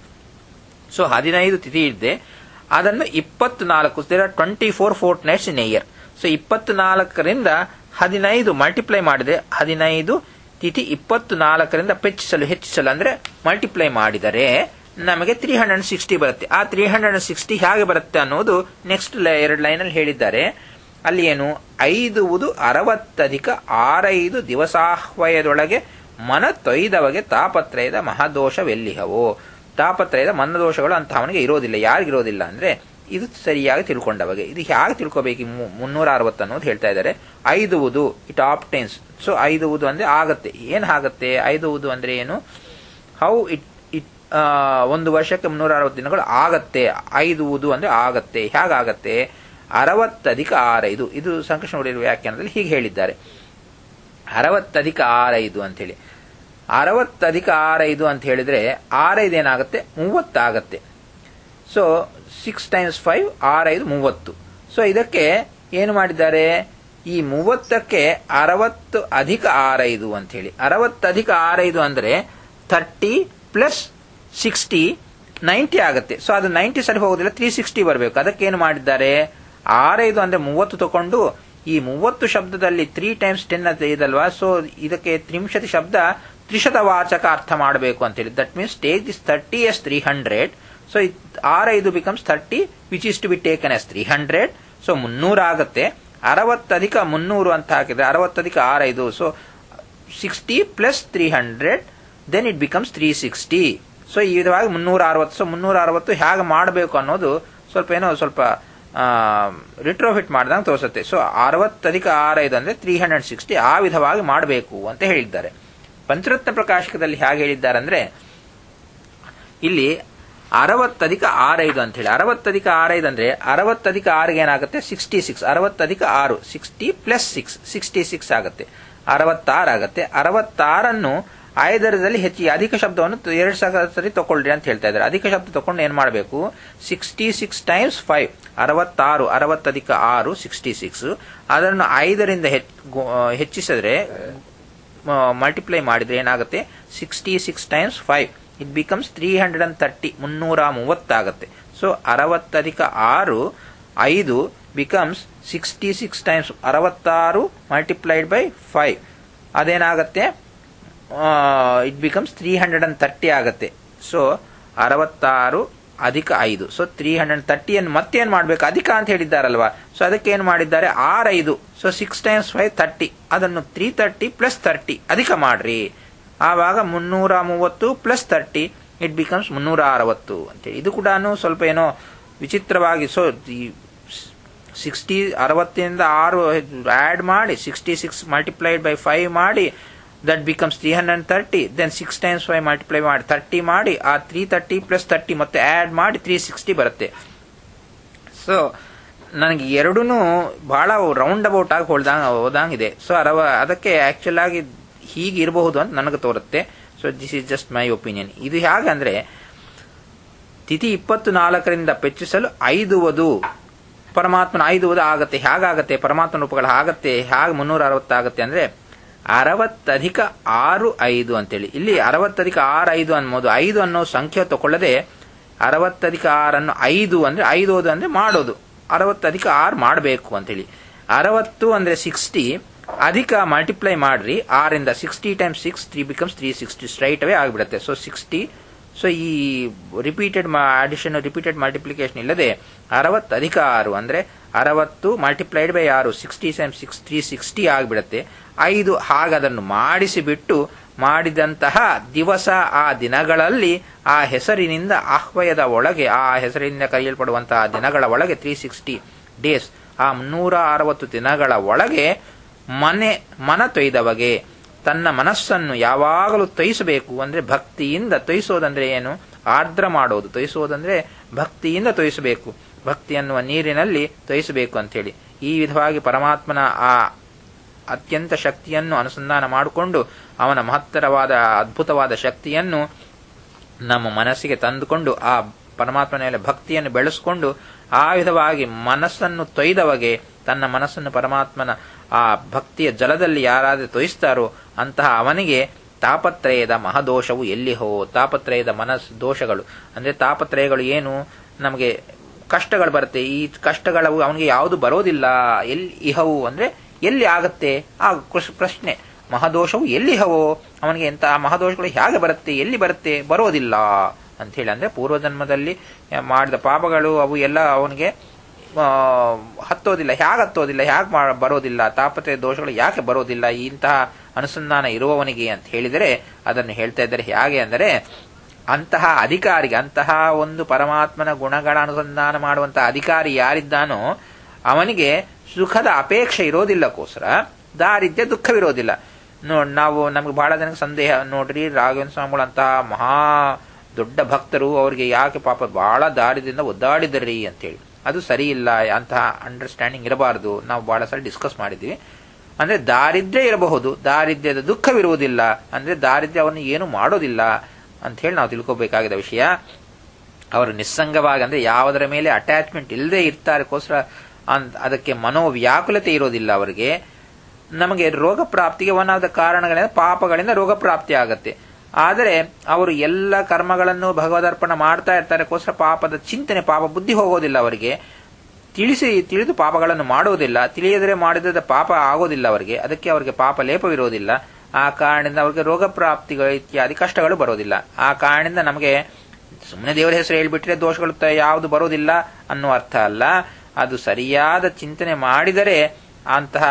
[SPEAKER 1] so ಹದಿನೈದು ತಿಥಿ ಇದೆ ಅದನ್ನು ಇಪ್ಪತ್ನಾಲ್ಕು twenty four fortnights in year so ಇಪ್ಪತ್ನಾಲ್ಕರಿಂದ ಹದಿನೈದು ಮಲ್ಟಿಪ್ಲೈ ಮಾಡಿದ್ರೆ ಹದಿನೈದು ತಿಥಿ ಇಪ್ಪತ್ತು ನಾಲ್ಕರಿಂದ ಪೆಚ್ಚಿಸಲು ಹೆಚ್ಚಿಸಲು ಅಂದ್ರೆ ಮಲ್ಟಿಪ್ಲೈ ಮಾಡಿದರೆ ನಮಗೆ ತ್ರೀ ಹಂಡ್ರೆಡ್ ಸಿಕ್ಸ್ಟಿ ಬರುತ್ತೆ ಆ ತ್ರೀ ಹಂಡ್ರೆಡ್ ಸಿಕ್ಸ್ಟಿ ಹೇಗೆ ಬರುತ್ತೆ ಅನ್ನೋದು ನೆಕ್ಸ್ಟ್ ಎರಡು ಲೈನಲ್ಲಿ ಹೇಳಿದ್ದಾರೆ ಅಲ್ಲಿ ಏನು ಐದುವುದು ಅರವತ್ತಧಿಕ ಆರೈದು ದಿವಸಾಹ್ವಯದೊಳಗೆ ಮನ ತೊಯ್ದವಗೆ ತಾಪತ್ರಯದ ಮಹಾದೋಷವೆಲ್ಲಿಹವೋ ತಾಪತ್ರಯದ ಮನ್ನದೋಷಗಳು ಅಂತ ಅವನಿಗೆ ಇರೋದಿಲ್ಲ ಯಾರಿಗಿರೋದಿಲ್ಲ ಅಂದ್ರೆ ಇದು ಸರಿಯಾಗಿ ತಿಳ್ಕೊಂಡವಗೆ ಇದು ಹೇಗೆ ತಿಳ್ಕೋಬೇಕು ಮುನ್ನೂರ ಅರವತ್ತು ಅನ್ನೋದು ಹೇಳ್ತಾ ಇದ್ದಾರೆ ಐದುವುದು ಇಟ್ ಆಪ್ಟೆನ್ಸ್ ಸೊ ಐದುವುದು ಅಂದ್ರೆ ಆಗತ್ತೆ ಏನ್ ಆಗತ್ತೆ ಐದುವುದು ಅಂದ್ರೆ ಏನು ಹೌ ಇಟ್ ಇಟ್ ಒಂದು ವರ್ಷಕ್ಕೆ ಮುನ್ನೂರ ಅರವತ್ತು ದಿನಗಳು ಆಗತ್ತೆ ಐದುವುದು ಅಂದ್ರೆ ಆಗತ್ತೆ ಹೇಗಾಗತ್ತೆ ಅರವತ್ತಧಿಕ ಆರೈದು ಇದು ಸಂಕೃಷ್ಣ ಒಡೆಯರ್ ವ್ಯಾಖ್ಯಾನದಲ್ಲಿ ಹೀಗೆ ಹೇಳಿದ್ದಾರೆ ಅರವತ್ತಧಿಕ ಆರೈದು ಅಂತೇಳಿ ಅರವತ್ತಧಿಕ ಆರೈದು ಅಂತ ಹೇಳಿದ್ರೆ ಆರೈದು ಏನಾಗುತ್ತೆ ಮೂವತ್ತಾಗತ್ತೆ ಸೊ ಸಿಕ್ಸ್ ಟೈಮ್ಸ್ ಫೈವ್ ಆರೈದು ಮೂವತ್ತು ಸೊ ಇದಕ್ಕೆ ಏನು ಮಾಡಿದ್ದಾರೆ ಈ ಮೂವತ್ತಕ್ಕೆ ಅರವತ್ತು ಅಧಿಕ ಆರೈದು ಅಂತ ಹೇಳಿ ಅರವತ್ತು ಅಧಿಕ ಆರೈದು ಅಂದ್ರೆ ಥರ್ಟಿ ಪ್ಲಸ್ ಸಿಕ್ಸ್ಟಿ ನೈಂಟಿ ಆಗುತ್ತೆ ಸೊ ಅದು ನೈಂಟಿ ಸರಿ ಹೋಗೋದಿಲ್ಲ ತ್ರೀ ಸಿಕ್ಸ್ಟಿ ಬರಬೇಕು ಅದಕ್ಕೆ ಏನು ಮಾಡಿದ್ದಾರೆ ಆರೈದು ಅಂದ್ರೆ ಮೂವತ್ತು ತಗೊಂಡು ಈ ಮೂವತ್ತು ಶಬ್ದದಲ್ಲಿ ತ್ರೀ ಟೈಮ್ಸ್ ಟೆನ್ ಅಂತ ಇದಲ್ವಾ ಸೊ ಇದಕ್ಕೆ ತ್ರಿಂಶತಿ ಶಬ್ದ ತ್ರಿಶತ ವಾಚಕ ಅರ್ಥ ಮಾಡಬೇಕು ಅಂತ ಹೇಳಿ that means take this thirty as three hundred so ಆರೈದು becomes thirty which is to be taken as three hundred so ಮುನ್ನೂರ ಆಗುತ್ತೆ ಅರವತ್ತಧಿಕ ಮುನ್ನೂರು ಅಂತ ಹಾಕಿದ್ರೆ ಅರವತ್ತಧಿಕ ಆರೈದು so sixty plus three hundred then it becomes three sixty so ಈ ವಿಧವಾಗಿ ಮುನ್ನೂರ ಅರವತ್ತು ಸೊ ಮುನ್ನೂರ ಅರವತ್ತು ಹೇಗೆ ಮಾಡಬೇಕು ಅನ್ನೋದು ಸ್ವಲ್ಪ ಏನೋ ಸ್ವಲ್ಪ ರಿಟ್ರೋಫಿಟ್ ಮಾಡ್ದಂಗೆ ತೋರಿಸುತ್ತೆ ಸೊ ಅರವತ್ತಧಿಕ ಆರೈದು ಅಂದ್ರೆ ತ್ರೀ ಹಂಡ್ರೆಡ್ ಸಿಕ್ಸ್ಟಿ ಆ ವಿಧವಾಗಿ ಮಾಡಬೇಕು ಅಂತ ಹೇಳಿದ್ದಾರೆ ಪಂಚರತ್ನ ಪ್ರಕಾಶಕದಲ್ಲಿ ಹೇಗೆ ಹೇಳಿದ್ದಾರೆ ಅಂದ್ರೆ ಇಲ್ಲಿ ಅರವತ್ತಧಿಕ ಆರೈದು ಅಂತ ಹೇಳಿ ಅರವತ್ತಧಿಕ ಆರೈದು ಅಂದ್ರೆ ಅರವತ್ತಧಿಕ ಆರಿಗೆ ಏನಾಗುತ್ತೆ ಸಿಕ್ಸ್ಟಿ ಸಿಕ್ಸ್ ಅರವತ್ತಧಿಕ ಆರು sixty plus six sixty six ಆಗುತ್ತೆ ಅರವತ್ತಾರು ಆಗತ್ತೆ ಅರವತ್ತಾರನ್ನು ಐದರದಲ್ಲಿ ಹೆಚ್ಚಿ ಅಧಿಕ ಶಬ್ದವನ್ನು ತ- ಎರಡು ಸ- ಸರಿ ತಗೊಳ್ರಿ ಅಂತ ಹೇಳ್ತಾ ಇದ್ದಾರೆ ಅಧಿಕ ಶಬ್ದ ತಗೊಂಡು ಏನ್ ಮಾಡಬೇಕು ಸಿಕ್ಸ್ಟಿ ಸಿಕ್ಸ್ ಟೈಮ್ಸ್ ಫೈವ್ ಅರವತ್ತಾರು ಅರವತ್ತಧಿಕ ಆರು ಸಿಕ್ಸ್ಟಿ ಸಿಕ್ಸ್ ಅದನ್ನು ಐದರಿಂದ ಹೆಚ್- ಗು- ಆ, ಹೆಚ್ಚಿಸಿದ್ರೆ ಮಲ್ಟಿಪ್ಲೈ ಮಾಡಿದ್ರೆ ಏನಾಗುತ್ತೆ sixty six times five it becomes three hundred and thirty ಮುನ್ನೂರ ಮೂವತ್ತಾಗುತ್ತೆ ಸೊ ಅರವತ್ತಧಿಕ ಆರು ಐದು ಬಿಕಮ್ಸ್ ಸಿಕ್ಸ್ಟಿ ಸಿಕ್ಸ್ ಟೈಮ್ಸ್ ಅರವತ್ತಾರು ಮಲ್ಟಿಪ್ಲೈಡ್ ಬೈ ಫೈವ್ ಅದೇನಾಗುತ್ತೆ it becomes three hundred and thirty ಆಗುತ್ತೆ ಸೊ ಅರವತ್ತಾರು ಅಧಿಕ ಐದು ಸೊ ತ್ರೀ ಹಂಡ್ರೆಡ್ ತರ್ಟಿಯನ್ನು ಮತ್ತೇನ್ ಮಾಡಬೇಕು ಅಧಿಕ ಅಂತ ಹೇಳಿದ್ದಾರಲ್ವಾ ಸೊ ಅದಕ್ಕೆ ಏನ್ ಮಾಡಿದ್ದಾರೆ ಆರ್ ಐದು so six times five thirty ಅದನ್ನು ತ್ರೀ ತರ್ಟಿ ಪ್ಲಸ್ ತರ್ಟಿ ಅಧಿಕ ಮಾಡ್ರಿ ಆವಾಗ ಮುನ್ನೂರ ಮೂವತ್ತು ಪ್ಲಸ್ ತರ್ಟಿ ಇಟ್ ಬಿಕಮ್ಸ್ ಮುನ್ನೂರ ಅರವತ್ತು ಅಂತೇಳಿ ಇದು ಕೂಡ ಸ್ವಲ್ಪ ಏನೋ ವಿಚಿತ್ರವಾಗಿ ಸೊ ಸಿಕ್ಸ್ಟಿ ಅರವತ್ತಿಂದ ಆರು ಆಡ್ ಮಾಡಿ sixty six multiplied by five ಮಾಡಿ that becomes three hundred and thirty then six times five multiply ಮಾಡಿ ತರ್ಟಿ ಮಾಡಿ ಆ ತ್ರೀ ತರ್ಟಿ ಪ್ಲಸ್ ತರ್ಟಿ ಮತ್ತೆ ಆಡ್ ಮಾಡಿ ತ್ರೀ ಸಿಕ್ಸ್ಟಿ ಬರುತ್ತೆ ಸೊ ನನಗೆ ಎರಡೂ ಬಹಳ ರೌಂಡ್ ಅಬೌಟ್ ಆಗಿ ಹೋಲ್ದಂಗ ಹೋದಂಗಿದೆ ಸೊ ಅರವ ಅದಕ್ಕೆ ಆಕ್ಚುಲ್ ಆಗಿ ಹೀಗೆ ಇರಬಹುದು ಅಂತ ನನಗೆ ತೋರುತ್ತೆ so this is just my opinion ಇದು ಹೇಗಂದ್ರೆ ತಿಥಿ ಇಪ್ಪತ್ತು ನಾಲ್ಕರಿಂದ ಪೆಚ್ಚಿಸಲು ಐದುವುದು ಪರಮಾತ್ಮನ ಐದುವುದು ಆಗತ್ತೆ ಹೇಗಾಗತ್ತೆ ಪರಮಾತ್ಮನ ರೂಪಗಳು ಆಗತ್ತೆ ಹೇಗೆ ಮುನ್ನೂರ ಅರವತ್ತಾಗತ್ತೆ ಅಂದ್ರೆ ಅರವತ್ತಧಿಕ ಆರು ಐದು ಅಂತೇಳಿ ಇಲ್ಲಿ ಅರವತ್ತಧಿಕ ಆರು ಐದು ಅನ್ಬೋದು ಐದು ಅನ್ನೋ ಸಂಖ್ಯೆ ತಗೊಳ್ಳದೆ ಅರವತ್ತಧಿಕ ಆರನ್ನು ಐದು ಅಂದ್ರೆ ಐದೋದು ಅಂದ್ರೆ ಮಾಡೋದು ಅರವತ್ತಧಿಕ ಆರು ಮಾಡಬೇಕು ಅಂತೇಳಿ ಅರವತ್ತು ಅಂದ್ರೆ ಸಿಕ್ಸ್ಟಿ ಅಧಿಕ ಮಲ್ಟಿಪ್ಲೈ ಮಾಡ್ರಿ ಆರಿಂದ sixty times six three becomes three sixty straight away ಆಗಿಬಿಡುತ್ತೆ ಸೊ ಸಿಕ್ಸ್ಟಿ ಸೊ ಈ ರಿಪೀಟೆಡ್ ಅಡಿಷನ್ ರಿಪೀಟೆಡ್ ಮಲ್ಟಿಪ್ಲಿಕೇಶನ್ ಇಲ್ಲದೆ ಅರವತ್ತು ಅಧಿಕ ಆರು ಅಂದ್ರೆ ಅರವತ್ತು ಮಲ್ಟಿಪ್ಲೈಡ್ ಬೈ ಆರು sixty same six three sixty ಆಗಿಬಿಡುತ್ತೆ ಐದು ಹಾಗದನ್ನು ಮಾಡಿಸಿಬಿಟ್ಟು ಮಾಡಿದಂತಹ ದಿವಸ ಆ ದಿನಗಳಲ್ಲಿ ಆ ಹೆಸರಿನಿಂದ ಆಹ್ವಯದ ಒಳಗೆ ಆ ಹೆಸರಿನಿಂದ ಕರೆಯಲ್ಪಡುವಂತಹ ದಿನಗಳ ಒಳಗೆ ತ್ರೀ ಸಿಕ್ಸ್ಟಿ ಡೇಸ್ ಆ ಮುನ್ನೂರ ಅರವತ್ತು ದಿನಗಳ ಒಳಗೆ ಮನೆ ಮನ ತೊಯ್ದವಗೆ ತನ್ನ ಮನಸ್ಸನ್ನು ಯಾವಾಗಲೂ ತೊಯಿಸಬೇಕು ಅಂದ್ರೆ ಭಕ್ತಿಯಿಂದ ತೊಯಿಸೋದಂದ್ರೆ ಏನು ಆರ್ದ್ರ ಮಾಡೋದು ತೊಯಿಸೋದಂದ್ರೆ ಭಕ್ತಿಯಿಂದ ತೊಯಿಸಬೇಕು ಭಕ್ತಿ ಅನ್ನುವ ನೀರಿನಲ್ಲಿ ತೊಯಿಸಬೇಕು ಅಂತೇಳಿ ಈ ವಿಧವಾಗಿ ಪರಮಾತ್ಮನ ಆ ಅತ್ಯಂತ ಶಕ್ತಿಯನ್ನು ಅನುಸಂಧಾನ ಮಾಡಿಕೊಂಡು ಅವನ ಮಹತ್ತರವಾದ ಅದ್ಭುತವಾದ ಶಕ್ತಿಯನ್ನು ನಮ್ಮ ಮನಸ್ಸಿಗೆ ತಂದುಕೊಂಡು ಆ ಪರಮಾತ್ಮನ ಮೇಲೆ ಭಕ್ತಿಯನ್ನು ಬೆಳೆಸಿಕೊಂಡು ಆ ವಿಧವಾಗಿ ಮನಸ್ಸನ್ನು ತೊಯ್ದವಗೆ ತನ್ನ ಮನಸ್ಸನ್ನು ಪರಮಾತ್ಮನ ಆ ಭಕ್ತಿಯ ಜಲದಲ್ಲಿ ಯಾರಾದರೂ ತೊಯಿಸ್ತಾರೋ ಅಂತಹ ಅವನಿಗೆ ತಾಪತ್ರಯದ ಮಹದೋಷವು ಎಲ್ಲಿ ಹೋ ತಾಪತ್ರಯದ ಮನಸ್ ದೋಷಗಳು ಅಂದ್ರೆ ತಾಪತ್ರಯಗಳು ಏನು ನಮಗೆ ಕಷ್ಟಗಳು ಬರುತ್ತೆ ಈ ಕಷ್ಟಗಳು ಅವನಿಗೆ ಯಾವುದು ಬರೋದಿಲ್ಲ ಎಲ್ಲಿ ಇಹವು ಅಂದ್ರೆ ಎಲ್ಲಿ ಆಗತ್ತೆ ಆ ಕೃಷ್- ಪ್ರಶ್ನೆ ಮಹದೋಷವು ಎಲ್ಲಿ ಹವೋ ಅವನಿಗೆ ಎಂತ ಆ ಮಹದೋಷಗಳು ಹೇಗೆ ಬರುತ್ತೆ ಎಲ್ಲಿ ಬರುತ್ತೆ ಬರೋದಿಲ್ಲ ಅಂತ ಹೇಳಿ ಅಂದ್ರೆ ಪೂರ್ವಜನ್ಮದಲ್ಲಿ ಮಾಡಿದ ಪಾಪಗಳು ಅವು ಎಲ್ಲ ಅವನಿಗೆ ಆ, ಹತ್ತೋದಿಲ್ಲ ಹೇಗೆ ಹತ್ತೋದಿಲ್ಲ ಹೇಗೆ ಬರೋದಿಲ್ಲ ತಾಪತ್ರೆ ದೋಷಗಳು ಯಾಕೆ ಬರೋದಿಲ್ಲ ಇಂತಹ ಅನುಸಂಧಾನ ಇರುವವನಿಗೆ ಅಂತ ಹೇಳಿದರೆ ಅದನ್ನು ಹೇಳ್ತಾ ಇದ್ದಾರೆ ಹೇಗೆ ಅಂದರೆ ಅಂತಹ ಅಧಿಕಾರಿಗೆ ಅಂತಹ ಒಂದು ಪರಮಾತ್ಮನ ಗುಣಗಳ ಅನುಸಂಧಾನ ಮಾಡುವಂತಹ ಅಧಿಕಾರಿ ಯಾರಿದ್ದಾನೋ ಅವನಿಗೆ ಸುಖದ ಅಪೇಕ್ಷೆ ಇರೋದಿಲ್ಲಕ್ಕೋಸ್ಕರ ದಾರಿದ್ರ್ಯ ದುಃಖವಿರೋದಿಲ್ಲ ನೋಡ್ ನಾವು ನಮ್ಗೆ ಬಹಳ ಜನಕ್ಕೆ ಸಂದೇಹ ನೋಡ್ರಿ ರಾಘವೇಂದ್ರ ಸ್ವಾಮಿಗಳು ಅಂತಹ ಮಹಾ ದೊಡ್ಡ ಭಕ್ತರು ಅವರಿಗೆ ಯಾಕೆ ಪಾಪ ಬಹಳ ದಾರಿದ್ರ್ಯದಿಂದ ಒದ್ದಾಡಿದರಿ ಅಂತೇಳಿ ಅದು ಸರಿ ಇಲ್ಲ ಅಂತಹ ಅಂಡರ್ಸ್ಟ್ಯಾಂಡಿಂಗ್ ಇರಬಾರದು ನಾವು ಬಹಳ ಸಲ ಡಿಸ್ಕಸ್ ಮಾಡಿದ್ವಿ ಅಂದ್ರೆ ದಾರಿದ್ರ್ಯ ಇರಬಹುದು ದಾರಿದ್ರ್ಯದ ದುಃಖವಿರುವುದಿಲ್ಲ ಅಂದ್ರೆ ದಾರಿದ್ರ್ಯ ಅವನು ಏನು ಮಾಡೋದಿಲ್ಲ ಅಂತ ಹೇಳಿ ನಾವು ತಿಳ್ಕೋಬೇಕಾಗಿದ್ದ ವಿಷಯ ಅವರು ನಿಸ್ಸಂಗವಾಗಿ ಅಂದ್ರೆ ಯಾವುದರ ಮೇಲೆ ಅಟ್ಯಾಚ್ಮೆಂಟ್ ಇಲ್ಲದೆ ಇರ್ತಾರಕ್ಕೋಸ್ಕರ ಅನ್- ಅದಕ್ಕೆ ಮನೋವ್ಯಾಕುಲತೆ ಇರೋದಿಲ್ಲ ಅವರಿಗೆ ನಮಗೆ ರೋಗ ಪ್ರಾಪ್ತಿಗೆ ಒನ್ ಆಫ್ ದ ಕಾರಣಗಳಿಂದ ಪಾಪಗಳಿಂದ ರೋಗ ಪ್ರಾಪ್ತಿ ಆಗತ್ತೆ ಆದರೆ ಅವರು ಎಲ್ಲ ಕರ್ಮಗಳನ್ನು ಭಗವದರ್ಪಣ ಮಾಡ್ತಾ ಇರ್ತಾರೆಕೋಸ್ಕರ ಪಾಪದ ಚಿಂತನೆ ಪಾಪ ಬುದ್ಧಿ ಹೋಗೋದಿಲ್ಲ ಅವರಿಗೆ ತಿಳಿಸಿ ತಿಳಿದು ಪಾಪಗಳನ್ನು ಮಾಡುವುದಿಲ್ಲ ತಿಳಿಯದರೆ ಮಾಡಿದ ಪಾಪ ಆಗೋದಿಲ್ಲ ಅವರಿಗೆ ಅದಕ್ಕೆ ಅವರಿಗೆ ಪಾಪ ಲೇಪವಿರೋದಿಲ್ಲ ಆ ಕಾರಣದಿಂದ ಅವರಿಗೆ ರೋಗ ಪ್ರಾಪ್ತಿಗಳು ಇತ್ಯಾದಿ ಕಷ್ಟಗಳು ಬರೋದಿಲ್ಲ ಆ ಕಾರಣದಿಂದ ನಮಗೆ ಸುಮ್ಮನೆ ದೇವರ ಹೆಸರು ಹೇಳ್ಬಿಟ್ರೆ ದೋಷಗಳು ತ- ಯಾವುದು ಬರೋದಿಲ್ಲ ಅನ್ನೋ ಅರ್ಥ ಅಲ್ಲ ಅದು ಸರಿಯಾದ ಚಿಂತನೆ ಮಾಡಿದರೆ ಅಂತಹ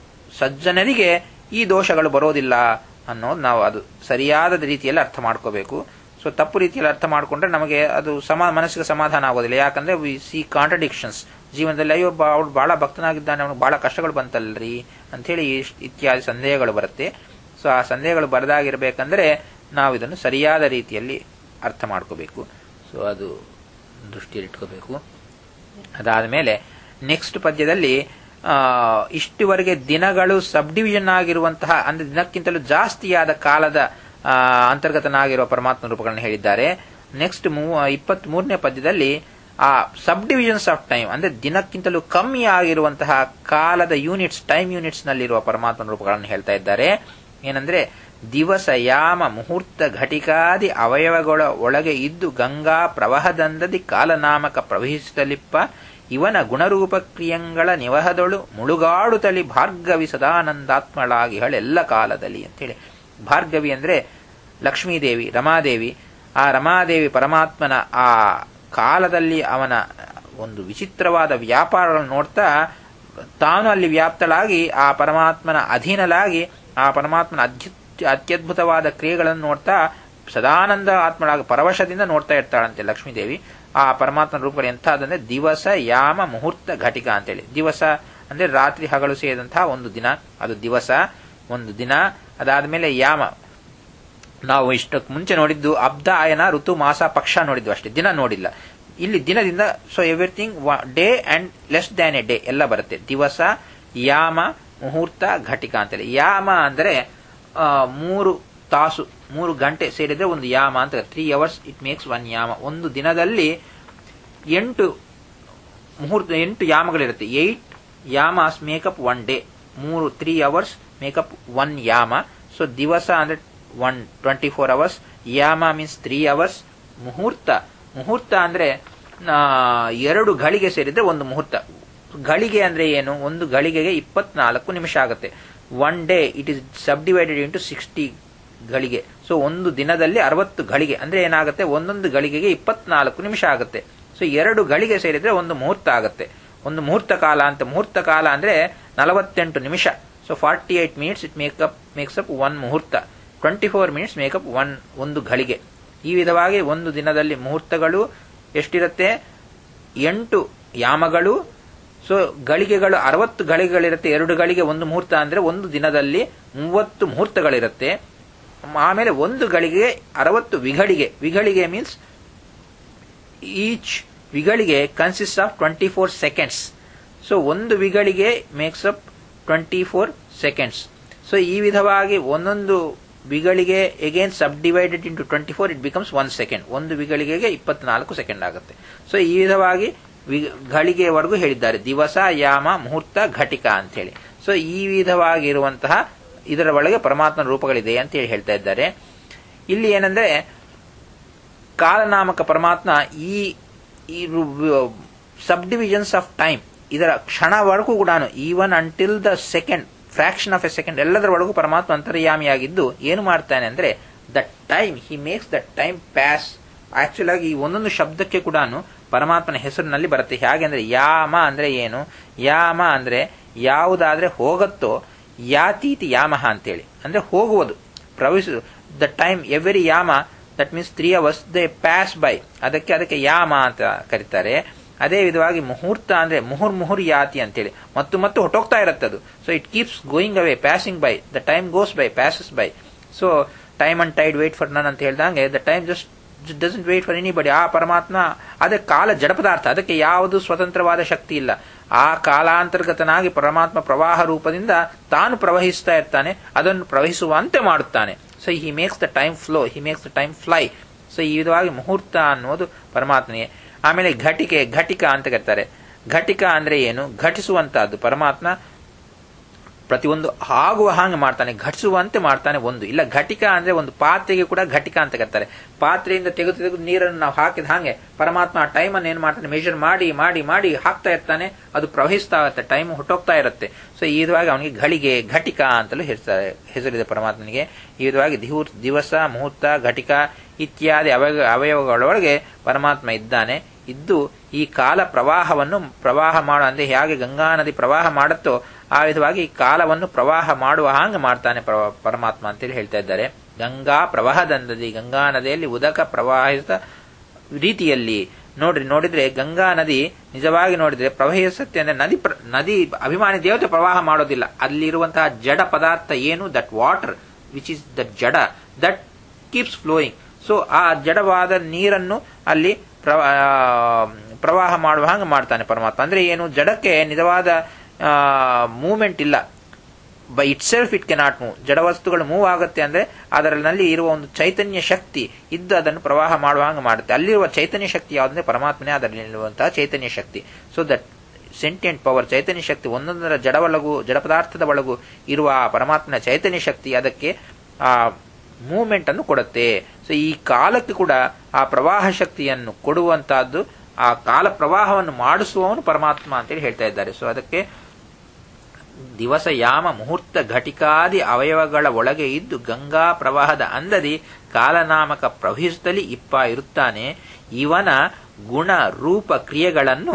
[SPEAKER 1] ಸಜ್ಜನರಿಗೆ ಈ ದೋಷಗಳು ಬರೋದಿಲ್ಲ ಅನ್ನೋದು ನಾವು ಅದು ಸರಿಯಾದ ರೀತಿಯಲ್ಲಿ ಅರ್ಥ ಮಾಡ್ಕೋಬೇಕು ಸೊ ತಪ್ಪು ರೀತಿಯಲ್ಲಿ ಅರ್ಥ ಮಾಡಿಕೊಂಡ್ರೆ ನಮಗೆ ಅದು ಸಮಾ ಮನಸ್ಸಿಗೆ ಸಮಾಧಾನ ಆಗೋದಿಲ್ಲ ಯಾಕಂದ್ರೆ ವಿ ಸಿ ಕಾಂಟ್ರಡಿಕ್ಷನ್ಸ್ ಜೀವನದಲ್ಲಿ ಅಯ್ಯೋ ಬಾ- ಅವ್ನು ಬಹಳ ಭಕ್ತನಾಗಿದ್ದಾನೆ ಅವನಿಗೆ ಬಹಳ ಕಷ್ಟಗಳು ಬಂತಲ್ರಿ ಅಂಥೇಳಿ ಇಷ್ಟ್- ಇತ್ಯಾದಿ ಸಂದೇಹಗಳು ಬರುತ್ತೆ ಸೊ ಆ ಸಂದೇಹಗಳು ಬರದಾಗಿರ್ಬೇಕಂದ್ರೆ ನಾವು ಇದನ್ನು ಸರಿಯಾದ ರೀತಿಯಲ್ಲಿ ಅರ್ಥ ಮಾಡ್ಕೋಬೇಕು ಸೊ ಅದು ದೃಷ್ಟಿಯಲ್ಲಿ ಇಟ್ಕೋಬೇಕು ಅದಾದ ಮೇಲೆ ನೆಕ್ಸ್ಟ್ ಪದ್ಯದಲ್ಲಿ ಆ, ಇಷ್ಟುವರೆಗೆ ದಿನಗಳು ಸಬ್ ಡಿವಿಷನ್ ಆಗಿರುವಂತಹ ಅಂದ್ರೆ ದಿನಕ್ಕಿಂತಲೂ ಜಾಸ್ತಿಯಾದ ಕಾಲದ ಆ, ಅಂತರ್ಗತನಾಗಿರುವ ಪರಮಾತ್ಮ ರೂಪಗಳನ್ನು ಹೇಳಿದ್ದಾರೆ ನೆಕ್ಸ್ಟ್ ಇಪ್ಪತ್ತ್ ಮೂರನೇ ಪದ್ಯದಲ್ಲಿ ಆ ಸಬ್ ಡಿವಿಷನ್ಸ್ ಆಫ್ ಟೈಮ್ ಅಂದ್ರೆ ದಿನಕ್ಕಿಂತಲೂ ಕಮ್ಮಿ ಆಗಿರುವಂತಹ ಕಾಲದ ಯೂನಿಟ್ಸ್ ಟೈಮ್ ಯೂನಿಟ್ಸ್ ನಲ್ಲಿರುವ ಪರಮಾತ್ಮ ರೂಪಗಳನ್ನು ಹೇಳ್ತಾ ಇದ್ದಾರೆ ಏನಂದ್ರೆ ದಿವಸ ಯಾಮ ಮುಹೂರ್ತ ಘಟಿಕಾದಿ ಅವಯವಗಳ ಒಳಗೆ ಇದ್ದು ಗಂಗಾ ಪ್ರವಾಹದಂದದಿ ಕಾಲನಾಮಕ ಪ್ರವಹಿಸುತ್ತಲಿಪ್ಪ ಇವನ ಗುಣರೂಪ ಕ್ರಿಯಂಗಳ ನಿವಹದೊಳು ಮುಳುಗಾಡುತ್ತಲಿ ಭಾರ್ಗವಿ ಸದಾನಂದಾತ್ಮಳಾಗಿಹಳೆಲ್ಲ ಕಾಲದಲ್ಲಿ ಅಂತೇಳಿ ಭಾರ್ಗವಿ ಅಂದ್ರೆ ಲಕ್ಷ್ಮೀದೇವಿ ರಮಾದೇವಿ ಆ ರಮಾದೇವಿ ಪರಮಾತ್ಮನ ಆ ಕಾಲದಲ್ಲಿ ಅವನ ಒಂದು ವಿಚಿತ್ರವಾದ ವ್ಯಾಪಾರಗಳನ್ನು ನೋಡ್ತಾ ತಾನು ಅಲ್ಲಿ ವ್ಯಾಪ್ತಳಾಗಿ ಆ ಪರಮಾತ್ಮನ ಅಧೀನಲಾಗಿ ಆ ಪರಮಾತ್ಮನ ಅತ್ಯು ಅತ್ಯದ್ಭುತವಾದ ಕ್ರಿಯೆಗಳನ್ನು ನೋಡ್ತಾ ಸದಾನಂದ ಆತ್ಮಳಾಗಿ ಪರವಶದಿಂದ ನೋಡ್ತಾ ಇರ್ತಾಳಂತೆ ಲಕ್ಷ್ಮೀದೇವಿ ಆ ಪರಮಾತ್ಮನ ರೂಪಗಳು ಎಂಥದಂದ್ರೆ ದಿವಸ ಯಾಮ ಮುಹೂರ್ತ ಘಟಿಕ ಅಂತೇಳಿ ದಿವಸ ಅಂದ್ರೆ ರಾತ್ರಿ ಹಗಲು ಸೇರಿದಂತಹ ಒಂದು ದಿನ ಅದು ದಿವಸ ಒಂದು ದಿನ ಅದಾದ್ಮೇಲೆ ಯಾಮ ನಾವು ಇಷ್ಟಕ್ಕೆ ಮುಂಚೆ ನೋಡಿದ್ದು ಅಬ್ದ ಆಯನ ಋತು ಮಾಸ ಪಕ್ಷ ನೋಡಿದ್ದು ಅಷ್ಟೇ ದಿನ ನೋಡಿಲ್ಲ ಇಲ್ಲಿ ದಿನದಿಂದ so everything day and less than a day ಎಲ್ಲ ಬರುತ್ತೆ ದಿವಸ ಯಾಮ ಮುಹೂರ್ತ ಘಟಿಕ ಅಂತೇಳಿ ಯಾಮ ಅಂದ್ರೆ ಆ, ಮೂರು ತಾಸು ಮೂರು ಗಂಟೆ ಸೇರಿದ್ರೆ ಒಂದು ಯಾಮ ಅಂತ three hours it makes one ಯಾಮ ಒಂದು ದಿನದಲ್ಲಿ ಎಂಟು ಮುಹೂರ್ತ ಎಂಟು ಯಾಮಗಳಿರುತ್ತೆ ಏಟ್ ಯಾಮಾಸ್ ಮೇಕಪ್ ಒನ್ ಡೇ ಮೂರು ತ್ರೀ ಅವರ್ಸ್ ಮೇಕಪ್ ಒನ್ ಯಾಮ ಸೊ ದಿವಸ ಅಂದ್ರೆ ಒನ್ ಟ್ವೆಂಟಿ ಫೋರ್ ಅವರ್ಸ್ ಯಾಮ ಮೀನ್ಸ್ ತ್ರೀ ಅವರ್ಸ್ ಮುಹೂರ್ತ ಮುಹೂರ್ತ ಅಂದ್ರೆ ಆ, ಎರಡು ಗಳಿಗೆ ಸೇರಿದ್ರೆ ಒಂದು ಮುಹೂರ್ತ ಗಳಿಗೆ ಅಂದ್ರೆ ಏನು ಒಂದು ಗಳಿಗೆಗೆ ಇಪ್ಪತ್ನಾಲ್ಕು ನಿಮಿಷ ಆಗುತ್ತೆ one day it is subdivided into sixty ಗಳಿಗೆ ಸೊ ಒಂದು ದಿನದಲ್ಲಿ ಅರವತ್ತು ಗಳಿಗೆ ಅಂದ್ರೆ ಏನಾಗುತ್ತೆ ಒಂದೊಂದು ಗಳಿಗೆಗೆ ಇಪ್ಪತ್ನಾಲ್ಕು ನಿಮಿಷ ಆಗುತ್ತೆ ಸೊ ಎರಡು ಗಳಿಗೆ ಸೇರಿದ್ರೆ ಒಂದು ಮುಹೂರ್ತ ಆಗುತ್ತೆ ಒಂದು ಮುಹೂರ್ತ ಕಾಲ ಅಂತ ಮುಹೂರ್ತ ಕಾಲ ಅಂದ್ರೆ ನಲವತ್ತೆಂಟು ನಿಮಿಷ so forty eight minutes it make up makes up one ಮುಹೂರ್ತ twenty four minutes make up one ಒಂದು ಘಳಿಗೆ ಈ ವಿಧವಾಗಿ ಒಂದು ದಿನದಲ್ಲಿ ಮುಹೂರ್ತಗಳು ಎಷ್ಟಿರುತ್ತೆ ಎಂಟು ಯಾಮಗಳು ಸೊ ಗಳಿಗೆಗಳು ಅರವತ್ತು ಗಳಿಗೆಗಳಿರುತ್ತೆ ಎರಡು ಗಳಿಗೆ ಒಂದು ಮುಹೂರ್ತ ಅಂದ್ರೆ ಒಂದು ದಿನದಲ್ಲಿ ಮೂವತ್ತು ಮುಹೂರ್ತಗಳಿರುತ್ತೆ ಆಮೇಲೆ ಒಂದು ಗಳಿಗೆ ಅರವತ್ತು ವಿಘಳಿಗೆ ವಿಘಳಿಗೆ ಮೀನ್ಸ್ ಈಚ್ ವಿಗಳಿಗೆ consist of twenty four seconds so ಒಂದು ವಿಗಳಿಗೆ makes up twenty four seconds so ಈ ವಿಧವಾಗಿ ಒಂದೊಂದು ವಿಗಳಿಗೆ again subdivided into twenty four it becomes one second ಒಂದು ವಿಗಳಿಗೆಗೆ ಇಪ್ಪತ್ನಾಲ್ಕು ಸೆಕೆಂಡ್ ಆಗುತ್ತೆ ಸೊ ಈ ವಿಧವಾಗಿ ವಿ- ಗಳಿಗೆವರೆಗೂ ಹೇಳಿದ್ದಾರೆ ದಿವಸ ಯಾಮ ಮುಹೂರ್ತ ಘಟಿಕ ಅಂತ ಹೇಳಿ ಸೊ ಈ ವಿಧವಾಗಿರುವಂತಹ ಇದರ ಒಳಗೆ ಪರಮಾತ್ಮನ ರೂಪಗಳಿದೆ ಅಂತ ಹೇಳಿ ಹೇಳ್ತಾ ಇದ್ದಾರೆ ಇಲ್ಲಿ ಏನಂದ್ರೆ ಕಾಲನಾಮಕ ಪರಮಾತ್ಮ ಈ ಈ ಸಬ್ ಡಿವಿಷನ್ಸ್ ಆಫ್ ಟೈಮ್ ಇದರ ಕ್ಷಣವರೆಗೂ ಕೂಡ even until the second fraction of a second ಎಲ್ಲದರ ಒಳಗೂ ಪರಮಾತ್ಮ ಅಂತರ್ಯಾಮಿಯಾಗಿದ್ದು ಏನು ಮಾಡ್ತಾನೆ ಅಂದ್ರೆ the time he makes the time pass actual ಆಗಿ ಈ ಒಂದೊಂದು ಶಬ್ದಕ್ಕೆ ಕೂಡ ಪರಮಾತ್ಮನ ಹೆಸರಿನಲ್ಲಿ ಬರುತ್ತೆ ಹೇಗೆ ಅಂದ್ರೆ ಯಾಮ ಅಂದ್ರೆ ಏನು ಯಾಮ ಅಂದ್ರೆ ಯಾವುದಾದ್ರೆ ಹೋಗತ್ತೋ ಯಾತೀತಿ ಯಾಮಹ ಅಂತೇಳಿ ಅಂದ್ರೆ ಹೋಗುವುದು ಪ್ರವೇಶ ದ ಟೈಮ್ ಎವ್ರಿ ಯಾಮ that means three hours they pass by ಅದಕ್ಕೆ ಅದಕ್ಕೆ ಯಾಮ ಅಂತ ಕರೀತಾರೆ ಅದೇ ವಿಧವಾಗಿ ಮುಹೂರ್ತ ಅಂದ್ರೆ ಮುಹುರ್ ಮುಹುರ್ ಯಾತಿ ಅಂತೇಳಿ ಮತ್ತು ಮತ್ತು ಹೊಟ್ಟೋಗ್ತಾ ಇರುತ್ತೆ ಅದು so it keeps going away passing by the time goes by passes by so time and tide wait for none ಅಂತ ಹೇಳ್ದಂಗೆ the time just doesn't wait for anybody ಆ ಪರಮಾತ್ಮ ಅದೇ ಕಾಲ ಜಡ ಪದಾರ್ಥ ಅದಕ್ಕೆ ಯಾವುದು ಸ್ವತಂತ್ರವಾದ ಶಕ್ತಿ ಇಲ್ಲ ಆ ಕಾಲಾಂತರ್ಗತನಾಗಿ ಪರಮಾತ್ಮ ಪ್ರವಾಹ ರೂಪದಿಂದ ತಾನು ಪ್ರವಹಿಸ್ತಾ ಇರ್ತಾನೆ ಅದನ್ನು ಪ್ರವಹಿಸುವಂತೆ ಮಾಡುತ್ತಾನೆ so he makes the time flow he makes the time fly so ಈ ವಿಧವಾಗಿ ಮುಹೂರ್ತ ಅನ್ನೋದು ಪರಮಾತ್ಮನಿಗೆ ಆಮೇಲೆ ಘಟಿಕೆ ಘಟಿಕ ಅಂತ ಕರೀತಾರೆ ಘಟಿಕ ಅಂದ್ರೆ ಏನು ಘಟಿಸುವಂತಹದ್ದು ಪರಮಾತ್ಮ ಪ್ರತಿಯೊಂದು ಆಗುವ ಹಾಗೆ ಮಾಡ್ತಾನೆ ಘಟಿಸುವಂತೆ ಮಾಡ್ತಾನೆ ಒಂದು ಇಲ್ಲ ಘಟಿಕ ಅಂದ್ರೆ ಒಂದು ಪಾತ್ರೆಗೆ ಕೂಡ ಘಟಿಕ ಅಂತ ಕರ್ತಾರೆ ಪಾತ್ರೆಯಿಂದ ತೆಗೆದು ತೆಗೆದು ನೀರನ್ನು ನಾವು ಹಾಕಿದ ಹಾಗೆ ಪರಮಾತ್ಮ ಆ ಟೈಮ್ ಅನ್ನು ಏನ್ ಮಾಡ್ತಾನೆ ಮೆಜರ್ ಮಾಡಿ ಮಾಡಿ ಮಾಡಿ ಹಾಕ್ತಾ ಇರ್ತಾನೆ ಅದು ಪ್ರವಹಿಸ್ತಾ ಇರುತ್ತೆ ಟೈಮ್ ಹೊಟ್ಟೋಗ್ತಾ ಇರುತ್ತೆ ಸೊ ಈ ವಿಧವಾಗಿ ಅವನಿಗೆ ಘಳಿಗೆ ಘಟಿಕ ಅಂತಲೂ ಹೇಳ್ತಾರೆ ಹೆಸರಿದೆ ಪರಮಾತ್ಮನಿಗೆ ಈ ವಿಧವಾಗಿ ದಿವಸ ದಿವಸ ಮುಹೂರ್ತ ಘಟಿಕ ಇತ್ಯಾದಿ ಅವಯ ಅವಯವಗಳೊಳಗೆ ಪರಮಾತ್ಮ ಇದ್ದಾನೆ ಇದ್ದು ಈ ಕಾಲ ಪ್ರವಾಹವನ್ನು ಪ್ರವಾಹ ಮಾಡುವ ಅಂದ್ರೆ ಹೇಗೆ ಗಂಗಾ ನದಿ ಪ್ರವಾಹ ಮಾಡುತ್ತೋ ಆ ವಿಧವಾಗಿ ಈ ಕಾಲವನ್ನು ಪ್ರವಾಹ ಮಾಡುವ ಹಾಗೆ ಮಾಡ್ತಾನೆ ಪ್ರವ- ಪರಮಾತ್ಮ ಅಂತೇಳಿ ಹೇಳ್ತಾ ಇದ್ದಾರೆ ಗಂಗಾ ಪ್ರವಾಹದಂದದಿ ಗಂಗಾ ನದಿಯಲ್ಲಿ ಉದಕ ಪ್ರವಾಹಿತ ರೀತಿಯಲ್ಲಿ ನೋಡ್ರಿ ನೋಡಿದ್ರೆ ಗಂಗಾ ನದಿ ನಿಜವಾಗಿ ನೋಡಿದ್ರೆ ಪ್ರವಹಿಸುತ್ತೆ ಅಂದ್ರೆ ನದಿ ಪ್ರ- ನದಿ ಅಭಿಮಾನಿ ದೇವತೆ ಪ್ರವಾಹ ಮಾಡೋದಿಲ್ಲ ಅಲ್ಲಿರುವಂತಹ ಜಡ ಪದಾರ್ಥ ಏನು that water which is that ಜಡ ದಟ್ ಕೀಪ್ಸ್ ಫ್ಲೋಯಿಂಗ್ ಸೊ ಆ ಜಡವಾದ ನೀರನ್ನು ಅಲ್ಲಿ ಪ್ರವ- ಆ, ಪ್ರವಾಹ ಮಾಡುವ ಹಾಗೆ ಮಾಡ್ತಾನೆ ಪರಮಾತ್ಮ ಅಂದ್ರೆ ಏನು ಜಡಕ್ಕೆ ನಿಜವಾದ ಮೂವ್ಮೆಂಟ್ ಇಲ್ಲ by itself it cannot move ಜಡವಸ್ತುಗಳು ಮೂವ್ ಆಗುತ್ತೆ ಅಂದ್ರೆ ಅದರಲ್ಲಿ ಇರುವ ಒಂದು ಚೈತನ್ಯ ಶಕ್ತಿ ಇದ್ದು ಅದನ್ನು ಪ್ರವಾಹ ಮಾಡುವಂಗೆ ಮಾಡುತ್ತೆ ಅಲ್ಲಿರುವ ಚೈತನ್ಯ ಶಕ್ತಿ ಯಾವುದಂದ್ರೆ ಪರಮಾತ್ಮನೇ ಅದರಲ್ಲಿರುವಂತಹ ಚೈತನ್ಯ ಶಕ್ತಿ ಸೊ ದಟ್ ಸೆಂಟಿಯಂಟ್ ಪವರ್ ಚೈತನ್ಯ ಶಕ್ತಿ ಒಂದೊಂದರ ಜಡ ಒಳಗೂ ಜಡ ಪದಾರ್ಥದ ಒಳಗೂ ಇರುವ ಆ ಪರಮಾತ್ಮನ ಚೈತನ್ಯ ಶಕ್ತಿ ಅದಕ್ಕೆ ಆ ಮೂವ್ಮೆಂಟ್ ಅನ್ನು ಕೊಡುತ್ತೆ ಸೊ ಈ ಕಾಲಕ್ಕೆ ಕೂಡ ಆ ಪ್ರವಾಹ ಶಕ್ತಿಯನ್ನು ಕೊಡುವಂತಹದ್ದು ಆ ಕಾಲ ಪ್ರವಾಹವನ್ನು ಮಾಡಿಸುವವನು ಪರಮಾತ್ಮ ಅಂತೇಳಿ ಹೇಳ್ತಾ ಇದ್ದಾರೆ ಸೊ ಅದಕ್ಕೆ ದಿವಸ ಯಾಮ ಮುಹೂರ್ತ ಘಟಿಕಾದಿ ಅವಯವಗಳ ಒಳಗೆ ಇದ್ದು ಗಂಗಾ ಪ್ರವಾಹದ ಅಂದದಿ ಕಾಲನಾಮಕ ಪ್ರವಹಿಸುತ್ತಲೇ ಇಪ್ಪ ಇರುತ್ತಾನೆ ಇವನ ಗುಣ ರೂಪ ಕ್ರಿಯೆಗಳನ್ನು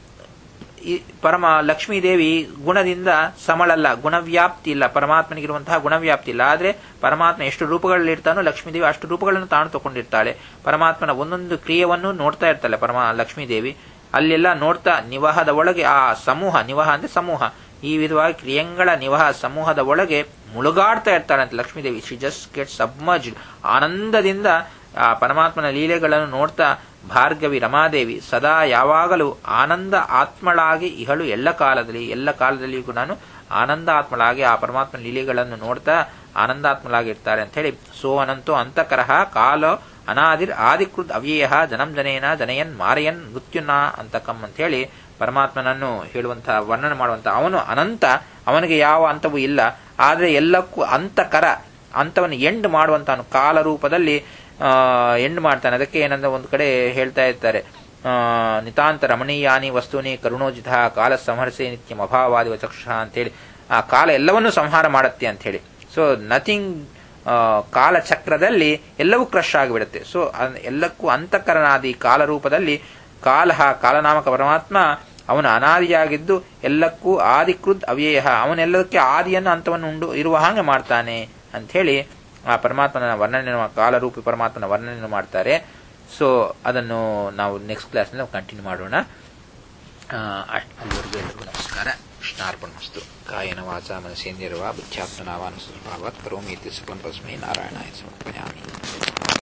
[SPEAKER 1] ಪರಮ ಲಕ್ಷ್ಮೀದೇವಿ ಗುಣದಿಂದ ಸಮಳಲ್ಲ ಗುಣವ್ಯಾಪ್ತಿ ಇಲ್ಲ ಪರಮಾತ್ಮನಿಗಿರುವಂತಹ ಗುಣವ್ಯಾಪ್ತಿ ಇಲ್ಲ ಆದ್ರೆ ಪರಮಾತ್ಮ ಎಷ್ಟು ರೂಪಗಳಲ್ಲಿ ಇರ್ತಾನೋ ಲಕ್ಷ್ಮೀದೇವಿ ಅಷ್ಟು ರೂಪಗಳನ್ನು ತಾನು ತಗೊಂಡಿರ್ತಾಳೆ ಪರಮಾತ್ಮನ ಒಂದೊಂದು ಕ್ರಿಯೆಯನ್ನು ನೋಡ್ತಾ ಇರ್ತಾಳೆ ಪರಮ ಲಕ್ಷ್ಮೀದೇವಿ ಅಲ್ಲೆಲ್ಲ ನೋಡ್ತಾ ನಿವಾಹದ ಒಳಗೆ ಆ ಸಮೂಹ ನಿವಾಹ ಅಂದ್ರೆ ಸಮೂಹ ಈ ವಿಧವಾಗಿ ಕ್ರಿಯೆಗಳ ನಿವಾಹ ಸಮೂಹದ ಒಳಗೆ ಮುಳುಗಾಡ್ತಾ ಇರ್ತಾಳೆ ಅಂತ Lakshmidevi she just get submerge ಆನಂದದಿಂದ ಆ ಪರಮಾತ್ಮನ ಲೀಲೆಗಳನ್ನು ನೋಡ್ತಾ ಭಾರ್ಗವಿ ರಮಾದೇವಿ ಸದಾ ಯಾವಾಗಲೂ ಆನಂದ ಆತ್ಮಳಾಗಿ ಇಹಳು ಎಲ್ಲ ಕಾಲದಲ್ಲಿ ಎಲ್ಲ ಕಾಲದಲ್ಲಿಯೂ ನಾನು ಆನಂದ ಆತ್ಮಳಾಗಿ ಆ ಪರಮಾತ್ಮನ ಲೀಲೆಗಳನ್ನು ನೋಡ್ತಾ ಆನಂದಾತ್ಮಳಾಗಿರ್ತಾರೆ ಅಂತ ಹೇಳಿ ಸೋ ಅನಂತೋ ಅಂತಕರಹ ಕಾಲೋ ಅನಾದಿರ್ ಆದಿಕೃತ್ ಅವ್ಯಯ ಜನಂ ಜನೇನ ಜನಯನ್ ಮಾರಯನ್ ಮೃತ್ಯುನ ಅಂತಕಂ ಅಂತ ಹೇಳಿ ಪರಮಾತ್ಮನನ್ನು ಹೇಳುವಂತಹ ವರ್ಣನೆ ಮಾಡುವಂತಹ ಅವನು ಅನಂತ ಅವನಿಗೆ ಯಾವ ಅಂತವೂ ಇಲ್ಲ ಆದರೆ ಎಲ್ಲಕ್ಕೂ ಅಂತಕರ ಅಂತವನ್ನು ಎಂಡ್ ಮಾಡುವಂತಾನು ಕಾಲ ರೂಪದಲ್ಲಿ ಎಂಡ್ ಮಾಡ್ತಾನೆ ಅದಕ್ಕೆ ಏನಂದ್ರೆ ಒಂದು ಕಡೆ ಹೇಳ್ತಾ ಇರ್ತಾರೆ ನಿತಾಂತ ರಮಣೀಯಾನಿ ವಸ್ತುನಿ ಕರುಣೋಜಿತ ಕಾಲ ಸಂಹರಿಸೆ ನಿತ್ಯಂ ಅಭಾವಾದಿ ವಚಕ್ಷ ಅಂತೇಳಿ ಆ ಕಾಲ ಎಲ್ಲವನ್ನೂ ಸಂಹಾರ ಮಾಡುತ್ತೆ ಅಂತ ಹೇಳಿ ಸೊ ನಥಿಂಗ್ ಕಾಲಚಕ್ರದಲ್ಲಿ ಎಲ್ಲವೂ ಕ್ರಶ್ ಆಗಿಬಿಡುತ್ತೆ ಸೊ ಎಲ್ಲಕ್ಕೂ ಅಂತಃಕರನಾದಿ ಕಾಲರೂಪದಲ್ಲಿ ಕಾಲ ಕಾಲನಾಮಕ ಪರಮಾತ್ಮ ಅವನು ಅನಾದಿಯಾಗಿದ್ದು ಎಲ್ಲಕ್ಕೂ ಆದಿಕೃತ್ ಅವ್ಯಯ ಅವನೆಲ್ಲದಕ್ಕೆ ಆದಿಯನ್ನು ಅಂತವನ್ನು ಉಂಡು ಇರುವ ಹಾಗೆ ಮಾಡ್ತಾನೆ ಅಂತ ಹೇಳಿ ಆ ಪರಮಾತ್ಮನ ವರ್ಣನೆ ಕಾಲರೂಪಿ ಪರಮಾತ್ಮನ ವರ್ಣನೆ ಮಾಡ್ತಾರೆ ಸೊ ಅದನ್ನು ನಾವು ನೆಕ್ಸ್ಟ್ ಕ್ಲಾಸ್ನಲ್ಲಿ ಕಂಟಿನ್ಯೂ ಮಾಡೋಣ ಅಲ್ಲಿವರೆಗೂ ಎಲ್ಲರಿಗೂ ನಮಸ್ಕಾರ ಕೃಷ್ಣಾರ್ಪಣಮಸ್ತು ಕಾಯನ ವಾಚ ಮನಸ್ಸೇಂದಿರುವ ಬುದ್ಧ್ಯಾತ್ಮನಾವಾನುಸ್ವಭಾವತ್ ಕರೋಮಿ ಇತಿ ಸುಖಂ ತಸ್ಮೈ ನಾರಾಯಣಾಯ ಸಮರ್ಪಯಾಮಿ